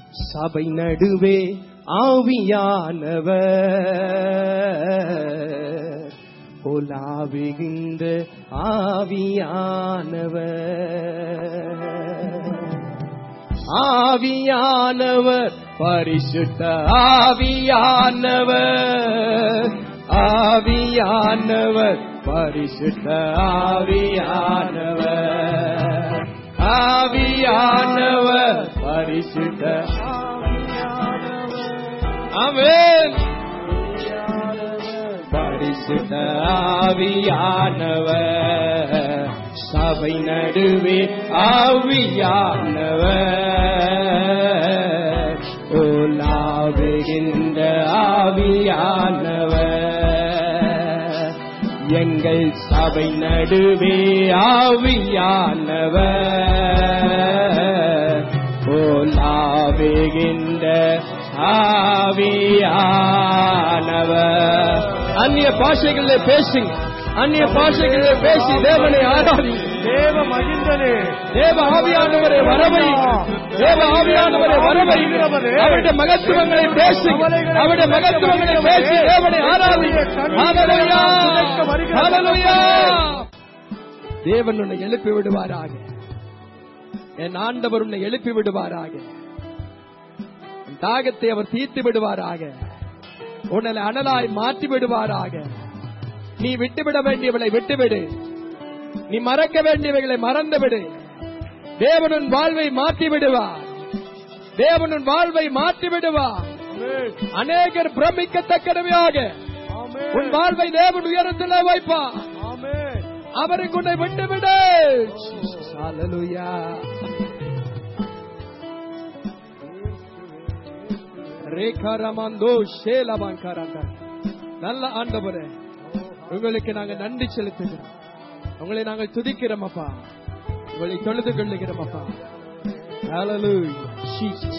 சபை நடுவே ஆவியானவர் உலாவுகின்ற ஆவியானவர் ஆவியானவர் பரிசுத்த ஆவியானவர் ஆவியானவர் பரிசுத்த ஆவியானவர் ஆவியானவர் பரிசுத்த ஆமென் பரிசுத்த ஆவியானவர் சபை நடுவே ஆவியானவர் ஓலாவுகின்ற ஆவியானவர் எங்கள் சபை நடுவே ஆவியானவர் ஓலாவுகின்ற ஆவியானவர் அந்நிய பாஷைகளில் பேசுங்க அந்நிய பாஷைகளில் பேசி தேவனை ஆராதி தேவ மகிழ்ந்தனே தேவ ஆவியானவரை வரவை தேவ ஆவியானவரை வரவை அவருடைய மகத்துவங்களை பேசி அவருடைய மகத்துவங்களை பேசி தேவனை ஆராதி ஹalleluya ஹalleluya தேவன் உன்னை எழுப்பி விடுவாராக என் ஆண்டவர் உன்னை எழுப்பி விடுவாராக உன் தாகத்தை அவர் தீர்த்து விடுவாராக உன்னை அனலாய் மாற்றி விடுவாராக நீ விட்டுவிட வேண்டியவளை விட்டுவிடு நீ மறக்க வேண்டியவைகளை மறந்து விடு தேவனுன் வாழ்வை மாற்றி விடுவார் தேவனுன் வாழ்வை மாற்றி விடுவார் அநேகர் பிரமிக்கத்தக்கனவையாக உன் வாழ்வை தேவன் உயரத்தில் வைப்பார் அவருக்கு உன்னை விட்டுவிடு Hallelujah. ரேகாரமாந்தோ ஷேலபாங்காராங்க நல்ல ஆண்டவரே உங்களுக்கு நாங்க நன்றி செலுத்துகிறோம் உங்களை நாங்கள் துதிக்கிறோம் அப்பா உங்களை தொழுது கொள்ளுகிறோம் அப்பா Hallelujah. Jesus.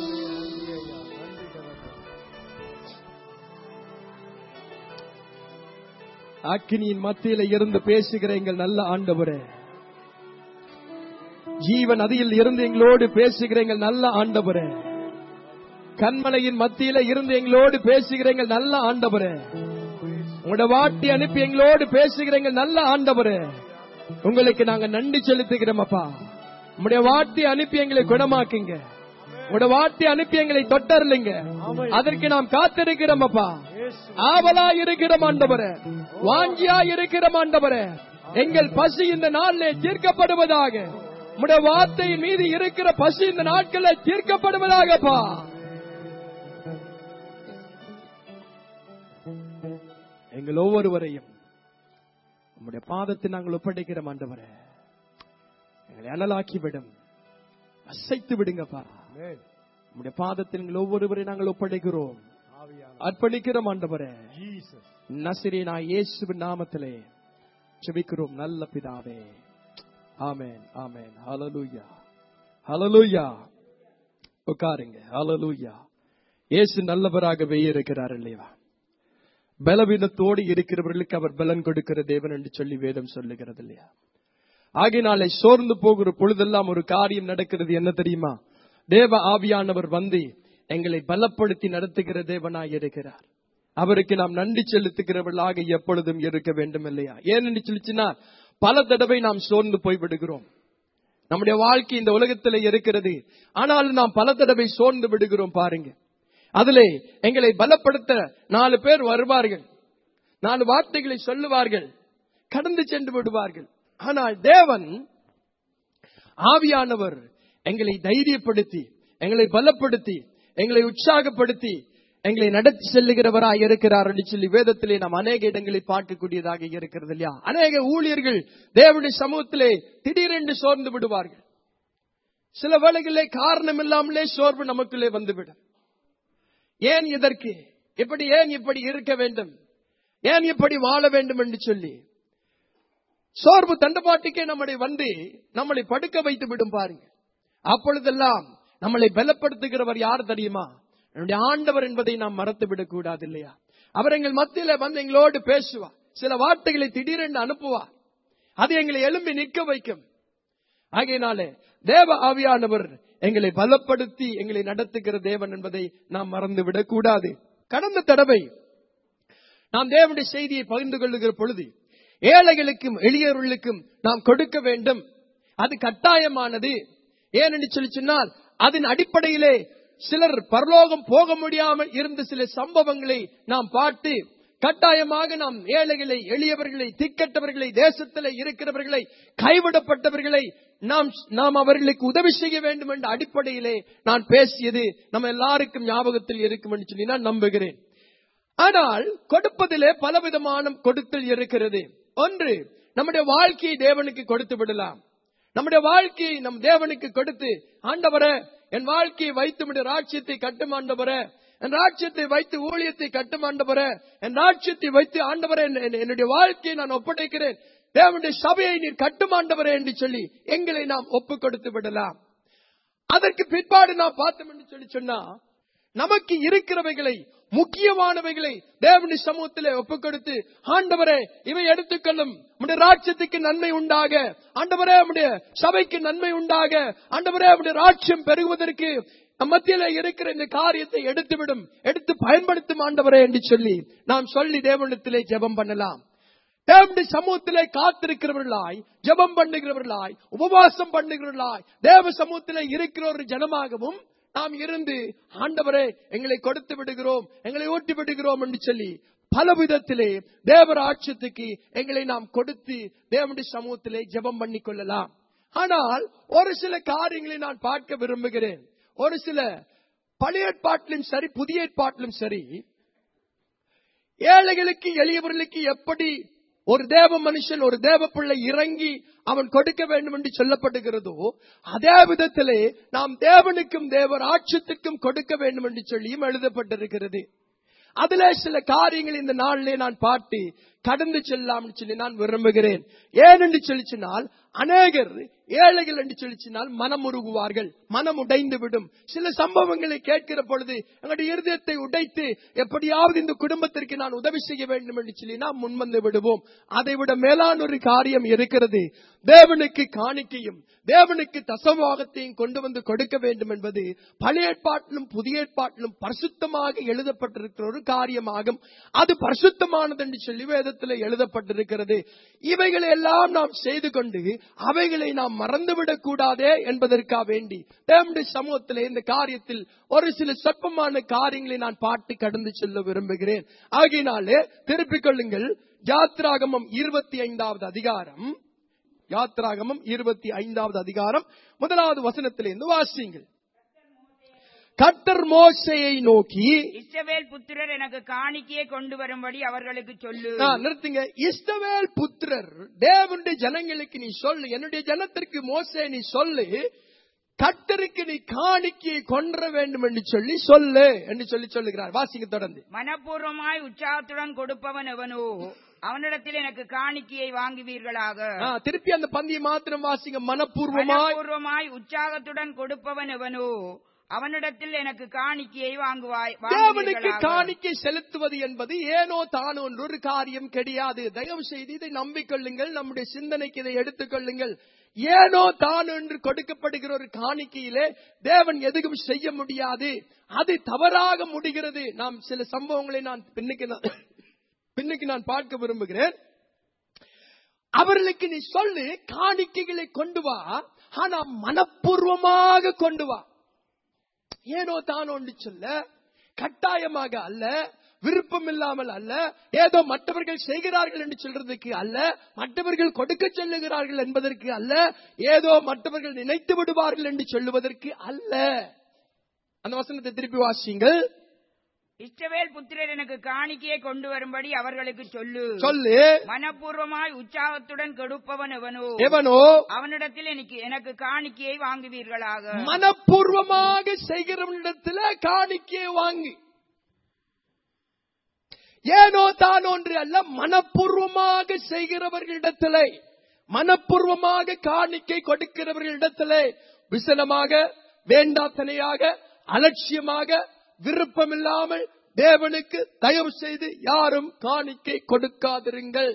அக்கினியின் மத்தியில இருந்து பேசுகிற எங்கள் நல்ல ஆண்டவரே ஜீவன் நதியில் இருந்து எங்களோடு பேசுகிற எங்கள் நல்ல ஆண்டவரே கண்மலையின் மத்தியில இருந்து எங்களோடு பேசுகிற எங்கள் நல்ல ஆண்டவரே உங்களோட வாட்டி அனுப்பி எங்களோடு பேசுகிற எங்கள் நல்ல ஆண்டவரே உங்களுக்கு நாங்க நன்றி செலுத்துகிறோம் அப்பா உங்களுடைய வாட்டி அனுப்பி எங்களை குணமாக்குங்க உங்களோட வாட்டி அனுப்பி எங்களை தொட்டர்லிங்க அதற்கு நாம் காத்திருக்கிறோம் அப்பா ஆவலா இருக்கிறோம் ஆண்டவரே வாஞ்சியா இருக்கிறோம் ஆண்டவரே எங்கள் பசி இந்த நாளிலே தீர்க்கப்படுவதாக உடைய வார்த்தையின் மீது இருக்கிற பசி இந்த நாட்களில் தீர்க்கப்படுவதாகப்பா எங்கள் ஒவ்வொருவரையும் உம்முடைய பாதத்தை நாங்கள் ஒப்படைக்கிறோம் ஆண்டவரே எங்களை அனலாக்கி விடும் அசைத்து விடுங்கப்பா உம்முடைய பாதத்தில் எங்கள் ஒவ்வொருவரையும் நாங்கள் ஒப்படைக்கிறோம் அர்ப்பணிக்கிறோம் ஆண்டவரே நசிரேனா இயேசுவின் நாமத்திலே செபிக்கிறோம் நல்ல பிதாவே ஆமென் ஆமென் ஹalleluya ஹalleluya உட்காருங்க ஹalleluya இயேசு நல்லவராகவே இருக்கிறார் இல்லையா பலவீனத்தோடு இருக்கிறவர்களுக்கு அவர் பலன் கொடுக்கிற தேவன் என்று சொல்லி வேதம் சொல்லுகிறது இல்லையா ஆகினாலே சோர்ந்து போகிற பொழுதெல்லாம் ஒரு காரியம் நடக்கிறது என்ன தெரியுமா தேவ ஆவியானவர் வந்து எங்களை பலப்படுத்தி நடத்துகிற தேவனாய் இருக்கிறார் அவருக்கு நாம் நன்றி செலுத்துகிறவர்களாக எப்பொழுதும் இருக்க வேண்டும் இல்லையா ஏனென்று சொல்லிச்சுன்னா பல தடவை நாம் சோர்ந்து போய்விடுகிறோம் நம்முடைய வாழ்க்கை இந்த உலகத்தில் இருக்கிறது ஆனாலும் நாம் பல தடவை சோர்ந்து விடுகிறோம் பாருங்க அதிலே எங்களை பலப்படுத்த நாலு பேர் வருவார்கள் நாலு வார்த்தைகளை சொல்லுவார்கள் கடந்து சென்று விடுவார்கள் ஆனால் தேவன் ஆவியானவர் எங்களை தைரியப்படுத்தி எங்களை பலப்படுத்தி எங்களை உற்சாகப்படுத்தி எங்களை நடத்தி செல்லுகிறவராய் இருக்கிறார் என்று சொல்லி வேதத்திலே நாம் அநேக இடங்களில் பார்க்கக்கூடியதாக இருக்கிறது இல்லையா அநேக ஊழியர்கள் தேவனுடைய சமூகத்திலே திடீரென்று சோர்ந்து விடுவார்கள் சில வேளைகளிலே காரணம் இல்லாமலே சோர்வு நமக்குள்ளே வந்துவிடும் ஏன் இதற்கு இப்படி ஏன் இப்படி இருக்க வேண்டும் ஏன் இப்படி வாழ வேண்டும் என்று சொல்லி சோர்வு தண்டபாட்டுக்கே நம்மளை வந்து நம்மளை படுக்க வைத்து விடும் பாருங்க அப்பொழுதெல்லாம் நம்மளை பலப்படுத்துகிறவர் யார் தெரியுமா என்னுடைய ஆண்டவர் என்பதை நாம் மறத்து விடக் கூடாது இல்லையா அவர் எங்கள் மத்தியில வந்து எங்களோடு பேசுவார் சில வார்த்தைகளை திடீரென்று அனுப்புவார் அது எங்களை எழும்பி நிற்க வைக்கும் ஆகையினாலே தேவ ஆவியானவர் எங்களை பலப்படுத்தி எங்களை நடத்துகிற தேவன் என்பதை நாம் மறந்துவிடக் கூடாது கடந்த தடவை நாம் தேவனுடைய செய்தியை பகிர்ந்து கொள்ளுகிற பொழுது ஏழைகளுக்கும் எளியவர்களுக்கும் நாம் கொடுக்க வேண்டும் அது கட்டாயமானது ஏனென்று சொல்லி சொன்னால் அதன் அடிப்படையிலே சிலர் பரலோகம் போக முடியாமல் இருந்த சில சம்பவங்களை நாம் பார்த்து கட்டாயமாக நாம் ஏழைகளை எளியவர்களை திக்கட்டவர்களை தேசத்தில் இருக்கிறவர்களை கைவிடப்பட்டவர்களை நாம் நாம் அவர்களுக்கு உதவி செய்ய வேண்டும் என்ற அடிப்படையிலே நான் பேசியது நம்ம எல்லாருக்கும் ஞாபகத்தில் இருக்கும் என்று சொல்லி நான் நம்புகிறேன் ஆனால் கொடுப்பதிலே பலவிதமான கொடுத்தல் இருக்கிறது ஒன்று நம்முடைய வாழ்க்கையை தேவனுக்கு கொடுத்து விடலாம் நம்முடைய வாழ்க்கையை நம் தேவனுக்கு கொடுத்து ஆண்டவரே என் வாழ்க்கையை வைத்து விட ராட்சியத்தை கட்டும் ஆண்டவரே என் ராட்சியத்தை வைத்து ஊழியத்தை கட்டும் ஆண்டவரே என் ராட்சியத்தை வைத்து ஆண்டவரே என்- என்- என்னுடைய வாழ்க்கையை நான் ஒப்படைக்கிறேன் தேவனுடைய சபையை நீர் கட்டும் ஆண்டவரே என்று சொல்லி எங்களை நாம் ஒப்பு கொடுத்து விடலாம் அதற்கு பிற்பாடு நாம் பார்த்தோம் என்று சொல்லி சொன்னா நமக்கு இருக்கிறவைகளை முக்கியமானவைகளை தேவனுடைய சமூகத்திலே ஒப்புக் கொடுத்து ஆண்டவரே இவை எடுத்துக்கொள்ளும் உடைய ராஜ்யத்துக்கு நன்மை உண்டாக ஆண்டவரே உடைய சபைக்கு நன்மை உண்டாக ஆண்டவரே உடைய ராஜ்யம் பெருகுவதற்கு நம் மத்தியில இருக்கிற இந்த காரியத்தை எடுத்துவிடும் எடுத்து பயன்படுத்தும் ஆண்டவரே என்று சொல்லி நாம் சொல்லி தேவனிடத்திலே ஜெபம் பண்ணலாம் தேவனுடைய சமூகத்திலே காத்திருக்கிறவர்களாய் ஜெபம் பண்ணுகிறவர்களாய் உபவாசம் பண்ணுகிறவர்களாய் தேவ சமூகத்திலே இருக்கிற ஒரு ஜனமாகவும் நாம் இருந்து ஆண்டவரே எங்களை கொடுத்து விடுகிறோம் எங்களை ஊட்டி விடுகிறோம் என்று சொல்லி பல விதத்திலே தேவ ஆட்சியத்துக்கு எங்களை நாம் கொடுத்து தேவனுடைய சமூகத்திலே ஜெபம் பண்ணிக் கொள்ளலாம் ஆனால் ஒரு சில காரியங்களை நான் பார்க்க விரும்புகிறேன் ஒரு சில பழைய ஏற்பாட்டிலும் சரி புதிய ஏற்பாட்டிலும் சரி ஏழைகளுக்கு எளியவர்களுக்கு எப்படி ஒரு தேவ மனுஷன் ஒரு தேவ பிள்ளை இறங்கி அவன் கொடுக்க வேண்டும் என்று சொல்லப்படுகிறதோ அதே விதத்திலே நாம் தேவனுக்கும் தேவ ராட்சத்துக்கும் கொடுக்க வேண்டும் என்று சொல்லியும் எழுதப்பட்டிருக்கிறது அதுல சில காரியங்கள் இந்த நாளிலே நான் பார்த்து கடந்து செல்லாம் சொல்லி நான் விரும்புகிறேன் ஏன் என்று சொல்லிச்சினால் அநேகர் ஏழைகள் என்று சொல்லிச்சினால் மனம் உருகுவார்கள் மனம் உடைந்து விடும் சில சம்பவங்களை கேட்கிற பொழுது எங்களுடைய இருதயத்தை உடைத்து எப்படியாவது இந்த குடும்பத்திற்கு நான் உதவி செய்ய வேண்டும் என்று சொல்லி நாம் முன்வந்து விடுவோம் அதை விட மேலான ஒரு காரியம் இருக்கிறது தேவனுக்கு காணிக்கையும் தேவனுக்கு தசவாகத்தையும் கொண்டு வந்து கொடுக்க வேண்டும் என்பது பழைய ஏற்பாட்டிலும் புதிய ஏற்பாட்டிலும் பரிசுத்தமாக எழுதப்பட்டிருக்கிற ஒரு காரியமாகும் அது பரிசுத்தமானது என்று சொல்லி வேதத்தில் எழுதப்பட்டிருக்கிறது இவைகளை எல்லாம் நாம் செய்து கொண்டு அவைகளை நாம் மறந்துவிடக் கூடாதே என்பதற்காக வேண்டி தேவனுடைய சமூகத்திலே இந்த காரியத்தில் ஒரு சில சொற்பமான காரியங்களை நான் பாட்டு கடந்து செல்ல விரும்புகிறேன் ஆகையினாலே திருப்பிக் கொள்ளுங்கள் யாத்ராகமம் இருபத்தி ஐந்தாவது அதிகாரம் யாத்ராகமம் இருபத்தி ஐந்தாவது அதிகாரம் முதலாவது வசனத்திலிருந்து வாசியுங்கள் கர்த்தர் மோசையை நோக்கி இஸ்ரவேல் புத்திரர் எனக்கு காணிக்கையை கொண்டு வரும்படி அவர்களுக்கு சொல்லு ஆ, நிறுத்துங்க இஸ்ரவேல் புத்திரர் தேவனுடைய ஜனங்களுக்கு நீ சொல்லு என்னுடைய ஜனத்திற்கு மோசே நீ சொல்லு கர்த்தருக்கு நீ காணிக்கையை கொன்ற வேண்டும் என்று சொல்லி சொல்லு என்று சொல்லி சொல்லுகிறார் வாசிங்க தொடர்ந்து மனப்பூர்வமாய் உற்சாகத்துடன் கொடுப்பவன் எவனோ அவனிடத்தில் எனக்கு காணிக்கையை வாங்குவீர்களாக ஆ, திருப்பி அந்த பந்தியை மாத்திரம் வாசிங்க மனப்பூர்வமாய் மனப்பூர்வமாய் உற்சாகத்துடன் கொடுப்பவன் எவனோ அவனிடத்தில் எனக்கு காணிக்கையை வாங்குவாய் தேவனுக்கு வாங்குவீர்களாக. காணிக்கை செலுத்துவது என்பது ஏனோ தானோ என்ற ஒரு காரியம் கிடையாது தயவு செய்து இதை நம்பிக்கொள்ளுங்கள் நம்முடைய சிந்தனைக்கு இதை எடுத்துக்கொள்ளுங்கள் ஏனோ தான் என்று கொடுக்கப்படுகிற ஒரு காணிக்கையிலே தேவன் எதுவும் செய்ய முடியாது அது தவறாக முடிகிறது நாம் சில சம்பவங்களை நான் பின்னுக்கு நான் பின்னுக்கு நான் பார்க்க விரும்புகிறேன் அவர்களுக்கு நீ சொல்லு காணிக்கைகளை கொண்டு வா ஆனா மனப்பூர்வமாக கொண்டு வா ஏனோ தானோ என்று சொல்ல கட்டாயமாக அல்ல விருப்பம் இல்லாமல் அல்ல ஏதோ மற்றவர்கள் செய்கிறார்கள் என்று சொல்றதுக்கு அல்ல மற்றவர்கள் கொடுக்க சொல்லுகிறார்கள் என்பதற்கு அல்ல ஏதோ மற்றவர்கள் நினைத்து விடுவார்கள் என்று சொல்லுவதற்கு அல்ல அந்த வசனத்தை திருப்பி வாசிங்கள் இஸ்ரவேல் புத்திரர் எனக்கு காணிக்கையை கொண்டு வரும்படி அவர்களுக்கு சொல்லு சொல்லு மனப்பூர்வமாய் உற்சாகத்துடன் கொடுப்பவன் எவனோ எவனோ அவனிடத்தில் எனக்கு எனக்கு காணிக்கையை வாங்குவீர்களாக மனப்பூர்வமாக செய்கிறவனிடத்துல காணிக்கையை வாங்கு ஏனோ தான் ஒன்று அல்ல மனப்பூர்வமாக செய்கிறவர்களிடத்திலே மனப்பூர்வமாக காணிக்கை கொடுக்கிறவர்களிடத்திலே விசனமாக வேண்டாத்தனையாக அலட்சியமாக விருப்பமில்லாமல் தேவனுக்கு தயவு செய்து யாரும் காணிக்கை கொடுக்காதிருங்கள்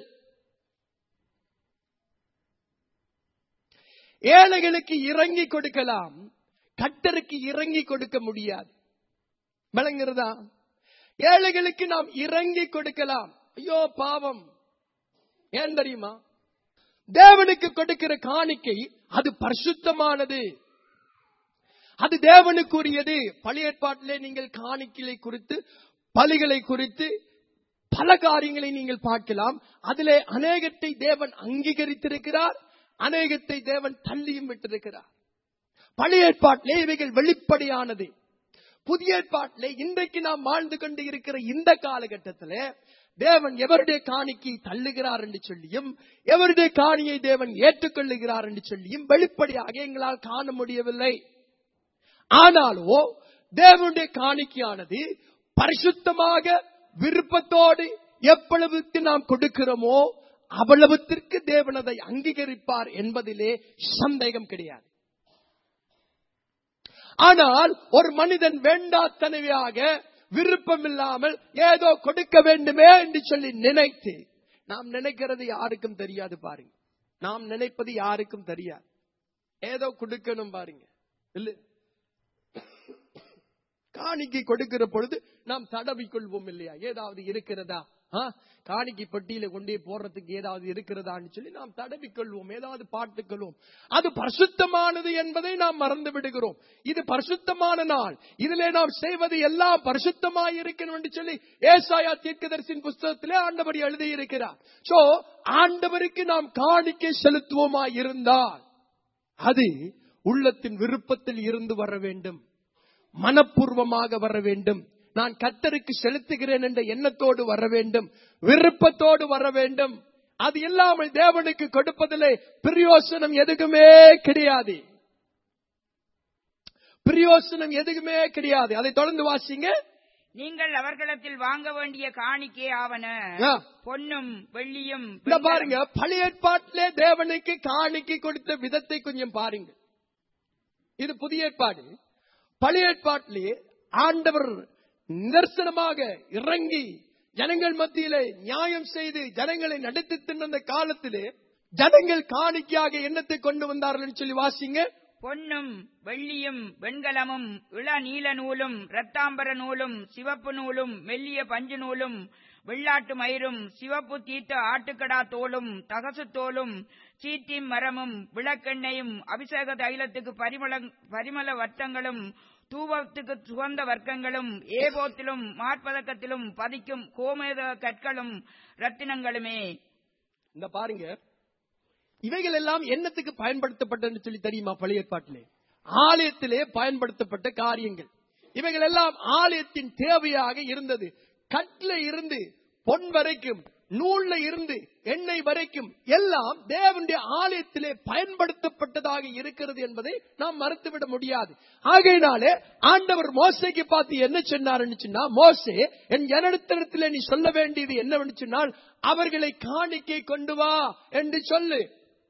ஏழைகளுக்கு இறங்கி கொடுக்கலாம் கட்டருக்கு இறங்கி கொடுக்க முடியாது விளங்குறதா ஏழைகளுக்கு நாம் இறங்கி கொடுக்கலாம் ஐயோ பாவம் ஏன் தெரியுமா தேவனுக்கு கொடுக்கிற காணிக்கை அது பரிசுத்தமானது அது தேவனுக்குரியது பழைய ஏற்பாட்டிலே நீங்கள் காணிக்கைகளை குறித்து பலிகளை குறித்து பல காரியங்களை நீங்கள் பார்க்கலாம் அதிலே அநேகத்தை தேவன் அங்கீகரித்திருக்கிறார் அநேகத்தை தேவன் தள்ளியும் விட்டிருக்கிறார் பழைய ஏற்பாட்டிலே இவைகள் வெளிப்படையானது புதிய ஏற்பாட்டிலே இன்றைக்கு நாம் வாழ்ந்து கொண்டு இருக்கிற இந்த காலகட்டத்திலே தேவன் எவருடைய காணிக்கை தள்ளுகிறார் என்று சொல்லியும் எவருடைய காணியை தேவன் ஏற்றுக்கொள்ளுகிறார் என்று சொல்லியும் வெளிப்படையாக எங்களால் காண முடியவில்லை ஆனாலோ தேவனுடைய காணிக்கையானது பரிசுத்தமாக விருப்பத்தோடு எவ்வளவுக்கு நாம் கொடுக்கிறோமோ அவ்வளவுத்திற்கு தேவன் அதை அங்கீகரிப்பார் என்பதிலே சந்தேகம் கிடையாது ஆனால் ஒரு மனிதன் வேண்டாத்தனவையாக விருப்பம் இல்லாமல் ஏதோ கொடுக்க வேண்டுமே என்று சொல்லி நினைத்து நாம் நினைக்கிறது யாருக்கும் தெரியாது பாருங்க நாம் நினைப்பது யாருக்கும் தெரியாது ஏதோ கொடுக்கணும் பாருங்க இல்ல காணிக்கை கொடுக்கிற பொழுது நாம் தடவி கொள்வோம் இல்லையா ஏதாவது இருக்கிறதா ஆ? காணிக்கை பெட்டியில கொண்டே போடுறதுக்கு ஏதாவது இருக்கிறதான்னு சொல்லி நாம் தடவி கொள்வோம் ஏதாவது பாட்டுக்கொள்வோம் அது பரிசுத்தமானது என்பதை நாம் மறந்து விடுகிறோம் இது பரிசுத்தமான நாள் இதிலே நாம் செய்வது எல்லாம் பரிசுத்தமாய் இருக்கணும் என்று சொல்லி ஏசாயா தீர்க்கதரிசின் புஸ்தகத்திலே ஆண்டவர் எழுதியிருக்கிறார் சோ ஆண்டவருக்கு நாம் காணிக்கை செலுத்துவோமாய் இருந்தால் அது உள்ளத்தின் விருப்பத்தில் இருந்து வர வேண்டும் மனப்பூர்வமாக வர வேண்டும் நான் கத்தருக்கு செலுத்துகிறேன் என்ற எண்ணத்தோடு வர வேண்டும் விருப்பத்தோடு வர வேண்டும் அது இல்லாமல் தேவனுக்கு கொடுப்பதிலே பிரயோசனம் எதுக்குமே கிடையாது பிரயோசனம் எதுக்குமே கிடையாது அதை தொடர்ந்து வாசிங்க நீங்கள் அவர்களிடத்தில் வாங்க வேண்டிய காணிக்கை ஆவன ஆ. பொன்னும் வெள்ளியும் இந்த பாருங்க பழைய ஏற்பாட்டிலே தேவனுக்கு காணிக்கை கொடுத்த விதத்தை கொஞ்சம் பாருங்க இது புதிய ஏற்பாடு பழைய ஏற்பாட்டிலே ஆண்டவர் நிதர்சனமாக இறங்கி ஜனங்கள் மத்தியிலே நியாயம் செய்து ஜனங்களை நடத்தி தின்ன காலத்திலே ஜனங்கள் காணிக்கையாக எண்ணத்தை கொண்டு வந்தார்கள் என்று சொல்லி வாசிங்க பொன்னும் வெள்ளியும் வெண்கலமும் இளநீல நூலும் இரத்தாம்பர நூலும் சிவப்பு நூலும் மெல்லிய பஞ்சு நூலும் வெள்ளாட்டு மயிரும் சிவப்பு தீர்த்த ஆட்டுக்கடா தோலும் தகசு தோலும் சீத்தி மரமும் விளக்கெண்ணையும் அபிஷேக தைலத்துக்கு பரிமள பரிமள வட்டங்களும் தூவத்துக்கு சுகந்த வர்க்கங்களும் ஏபோத்திலும் மார்பதக்கத்திலும் பதிக்கும் கோமேத கற்களும் ரத்தினங்களுமே இந்த பாருங்க இவைகள் எல்லாம் என்னத்துக்கு பயன்படுத்தப்பட்டதுன்னு சொல்லி தெரியுமா பழைய ஏற்பாட்டிலே ஆலயத்திலே பயன்படுத்தப்பட்ட காரியங்கள் இவைகள் எல்லாம் ஆலயத்தின் தேவையாக இருந்தது கட்ல இருந்து பொன் வரைக்கும் நூல்ல இருந்து எண்ணெய் வரைக்கும் எல்லாம் தேவனுடைய ஆலயத்திலே பயன்படுத்தப்பட்டதாக இருக்கிறது என்பதை நாம் மறுத்துவிட முடியாது ஆகையினாலே ஆண்டவர் மோசைக்கு பார்த்து என்ன சொன்னார்னு சொன்னா மோசே என் ஜனத்திடத்திலே நீ சொல்ல வேண்டியது என்னவென்று சொன்னால் அவர்களை காணிக்கை கொண்டு வா என்று சொல்லு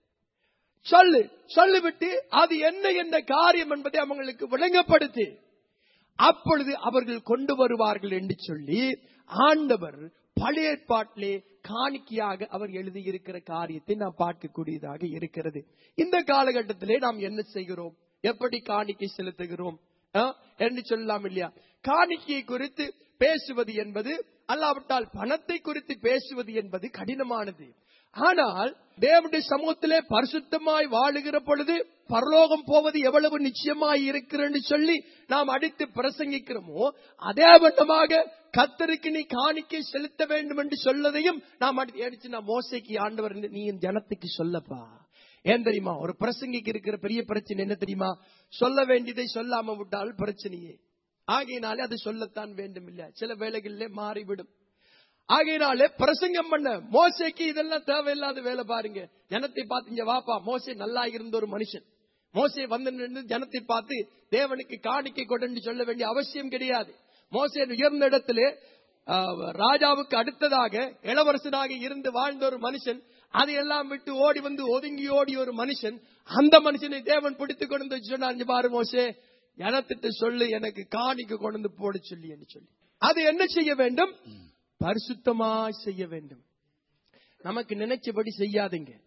சொல்லு சொல்லிவிட்டு அது என்ன என்ற காரியம் என்பதை அவங்களுக்கு விளங்கப்படுத்து அப்பொழுது அவர்கள் கொண்டு வருவார்கள் என்று சொல்லி ஆண்டவர் பழைய ஏற்பாட்டிலே காணிக்கையாக அவர் எழுதியிருக்கிற காரியத்தை நாம் பார்க்கக்கூடியதாக இருக்கிறது இந்த காலகட்டத்திலே நாம் என்ன செய்கிறோம் எப்படி காணிக்கை செலுத்துகிறோம் ஆ? என்று சொல்லலாம் இல்லையா காணிக்கையை குறித்து பேசுவது என்பது அல்லாவிட்டால் பணத்தை குறித்து பேசுவது என்பது கடினமானது ஆனால் தேவனுடைய சமூகத்திலே பரிசுத்தமாய் வாழுகிற பொழுது பரலோகம் போவது எவ்வளவு நிச்சயமாய் இருக்கிறன்னு சொல்லி நாம் அடித்து பிரசங்கிக்கிறோமோ அதே வண்ணமாக கத்தருக்கு நீ காணிக்கை செலுத்த வேண்டும் என்று சொல்லதையும் நாம் அடி- எடுத்து நான் மோசைக்கு ஆண்டவர் நீ என் ஜனத்துக்கு சொல்லப்பா ஏன் தெரியுமா ஒரு பிரசங்கிக்கு இருக்கிற பெரிய பிரச்சனை என்ன தெரியுமா சொல்ல வேண்டியதை சொல்லாம விட்டால் பிரச்சனையே ஆகையினாலே அது சொல்லத்தான் வேண்டும் இல்ல சில வேளைகளிலே மாறிவிடும் ஆகையினாலே பிரசங்கம் பண்ண மோசைக்கு இதெல்லாம் தேவையில்லாத வேலை பாருங்க ஜனத்தை பார்த்து இங்க வாப்பா மோசே நல்லா இருந்த ஒரு மனுஷன் மோசே வந்து நின்று ஜனத்தை பார்த்து தேவனுக்கு காணிக்கை கொண்டு சொல்ல வேண்டிய அவசியம் கிடையாது மோசே உயர்ந்த இடத்திலே ஆ, ராஜாவுக்கு அடுத்ததாக இளவரசனாக இருந்து வாழ்ந்த ஒரு மனுஷன் அதையெல்லாம் விட்டு ஓடி வந்து ஒதுங்கி ஓடி ஒரு மனுஷன் அந்த மனுஷனை தேவன் பிடித்துக் கொண்டு வந்து சொன்னார் "இங்க பாரு மோசே ஜனத்திட்ட சொல்லு எனக்கு காணிக்கை கொண்டு வந்து போட சொல்லி என்று சொல்லி அது என்ன செய்ய வேண்டும் பரிசுத்தமாய் செய்ய வேண்டும் நமக்கு நினைச்சபடி செய்யாதீங்க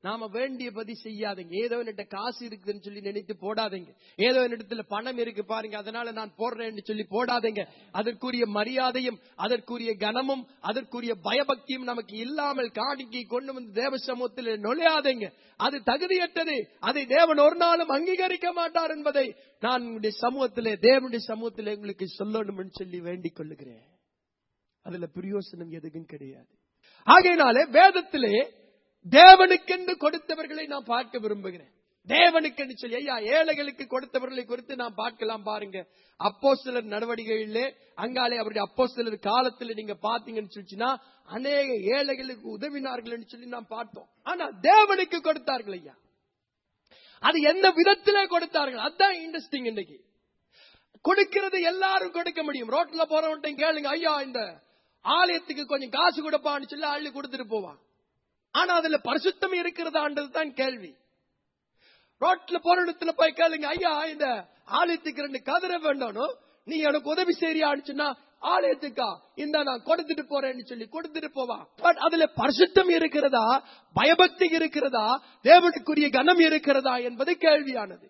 நாம வேண்டியபடி செய்யாதீங்க ஏதோ என்னட்ட காசு இருக்குதுன்னு சொல்லி நினைத்து போடாதீங்க ஏதோ என்னிடத்துல பணம் இருக்கு பாருங்க அதனால நான் போடுறேன்னு சொல்லி போடாதீங்க அதற்குரிய மரியாதையும் அதற்குரிய கனமும் அதற்குரிய பயபக்தியும் நமக்கு இல்லாமல் காணிக்கை கொண்டு வந்து தேவ சமூகத்தில் நுழையாதீங்க அது தகுதியற்றது அதை தேவன் ஒரு நாளும் அங்கீகரிக்க மாட்டார் என்பதை நான் உங்களுடைய சமூகத்திலே தேவனுடைய சமூகத்திலே உங்களுக்கு சொல்லணும்னு சொல்லி வேண்டிக் கொள்ளுகிறேன் அதுல பிரயோசனம் எதுவும் கிடையாது ஆகையினாலே வேதத்திலே தேவனுக்கென்று கொடுத்தவர்களை நான் பார்க்க விரும்புகிறேன் தேவனுக்கென்று சொல்லி ஐயா ஏழைகளுக்கு கொடுத்தவர்களை குறித்து நாம் பார்க்கலாம் பாருங்க அப்போ சிலர் நடவடிக்கைகளிலே அங்காலே அவருடைய அப்போ சிலர் காலத்தில் நீங்க பாத்தீங்கன்னு சொல்லிச்சுன்னா அநேக ஏழைகளுக்கு உதவினார்கள் சொல்லி நாம் பார்த்தோம் ஆனா தேவனுக்கு கொடுத்தார்கள் ஐயா அது எந்த விதத்திலே கொடுத்தார்கள் அதுதான் இன்ட்ரெஸ்டிங் இன்னைக்கு கொடுக்கிறது எல்லாரும் கொடுக்க முடியும் ரோட்ல போறவன்ட்ட கேளுங்க ஐயா இந்த ஆலயத்துக்கு கொஞ்சம் காசு கொடுப்பான்னு சொல்லி அள்ளி கொடுத்துட்டு போவான் ஆனா அதுல பரிசுத்தம் இருக்கிறதான்றது தான் கேள்வி ரோட்ல போற இடத்துல போய் கேளுங்க ஐயா இந்த ஆலயத்துக்கு ரெண்டு கதிரை வேண்டானும் நீ எனக்கு உதவி செய்யறியான்னு சொன்னா ஆலயத்துக்கா இந்த நான் கொடுத்துட்டு போறேன்னு சொல்லி கொடுத்துட்டு போவான் பட் அதுல பரிசுத்தம் இருக்கிறதா பயபக்தி இருக்கிறதா தேவனுக்குரிய கனம் இருக்கிறதா என்பது கேள்வியானது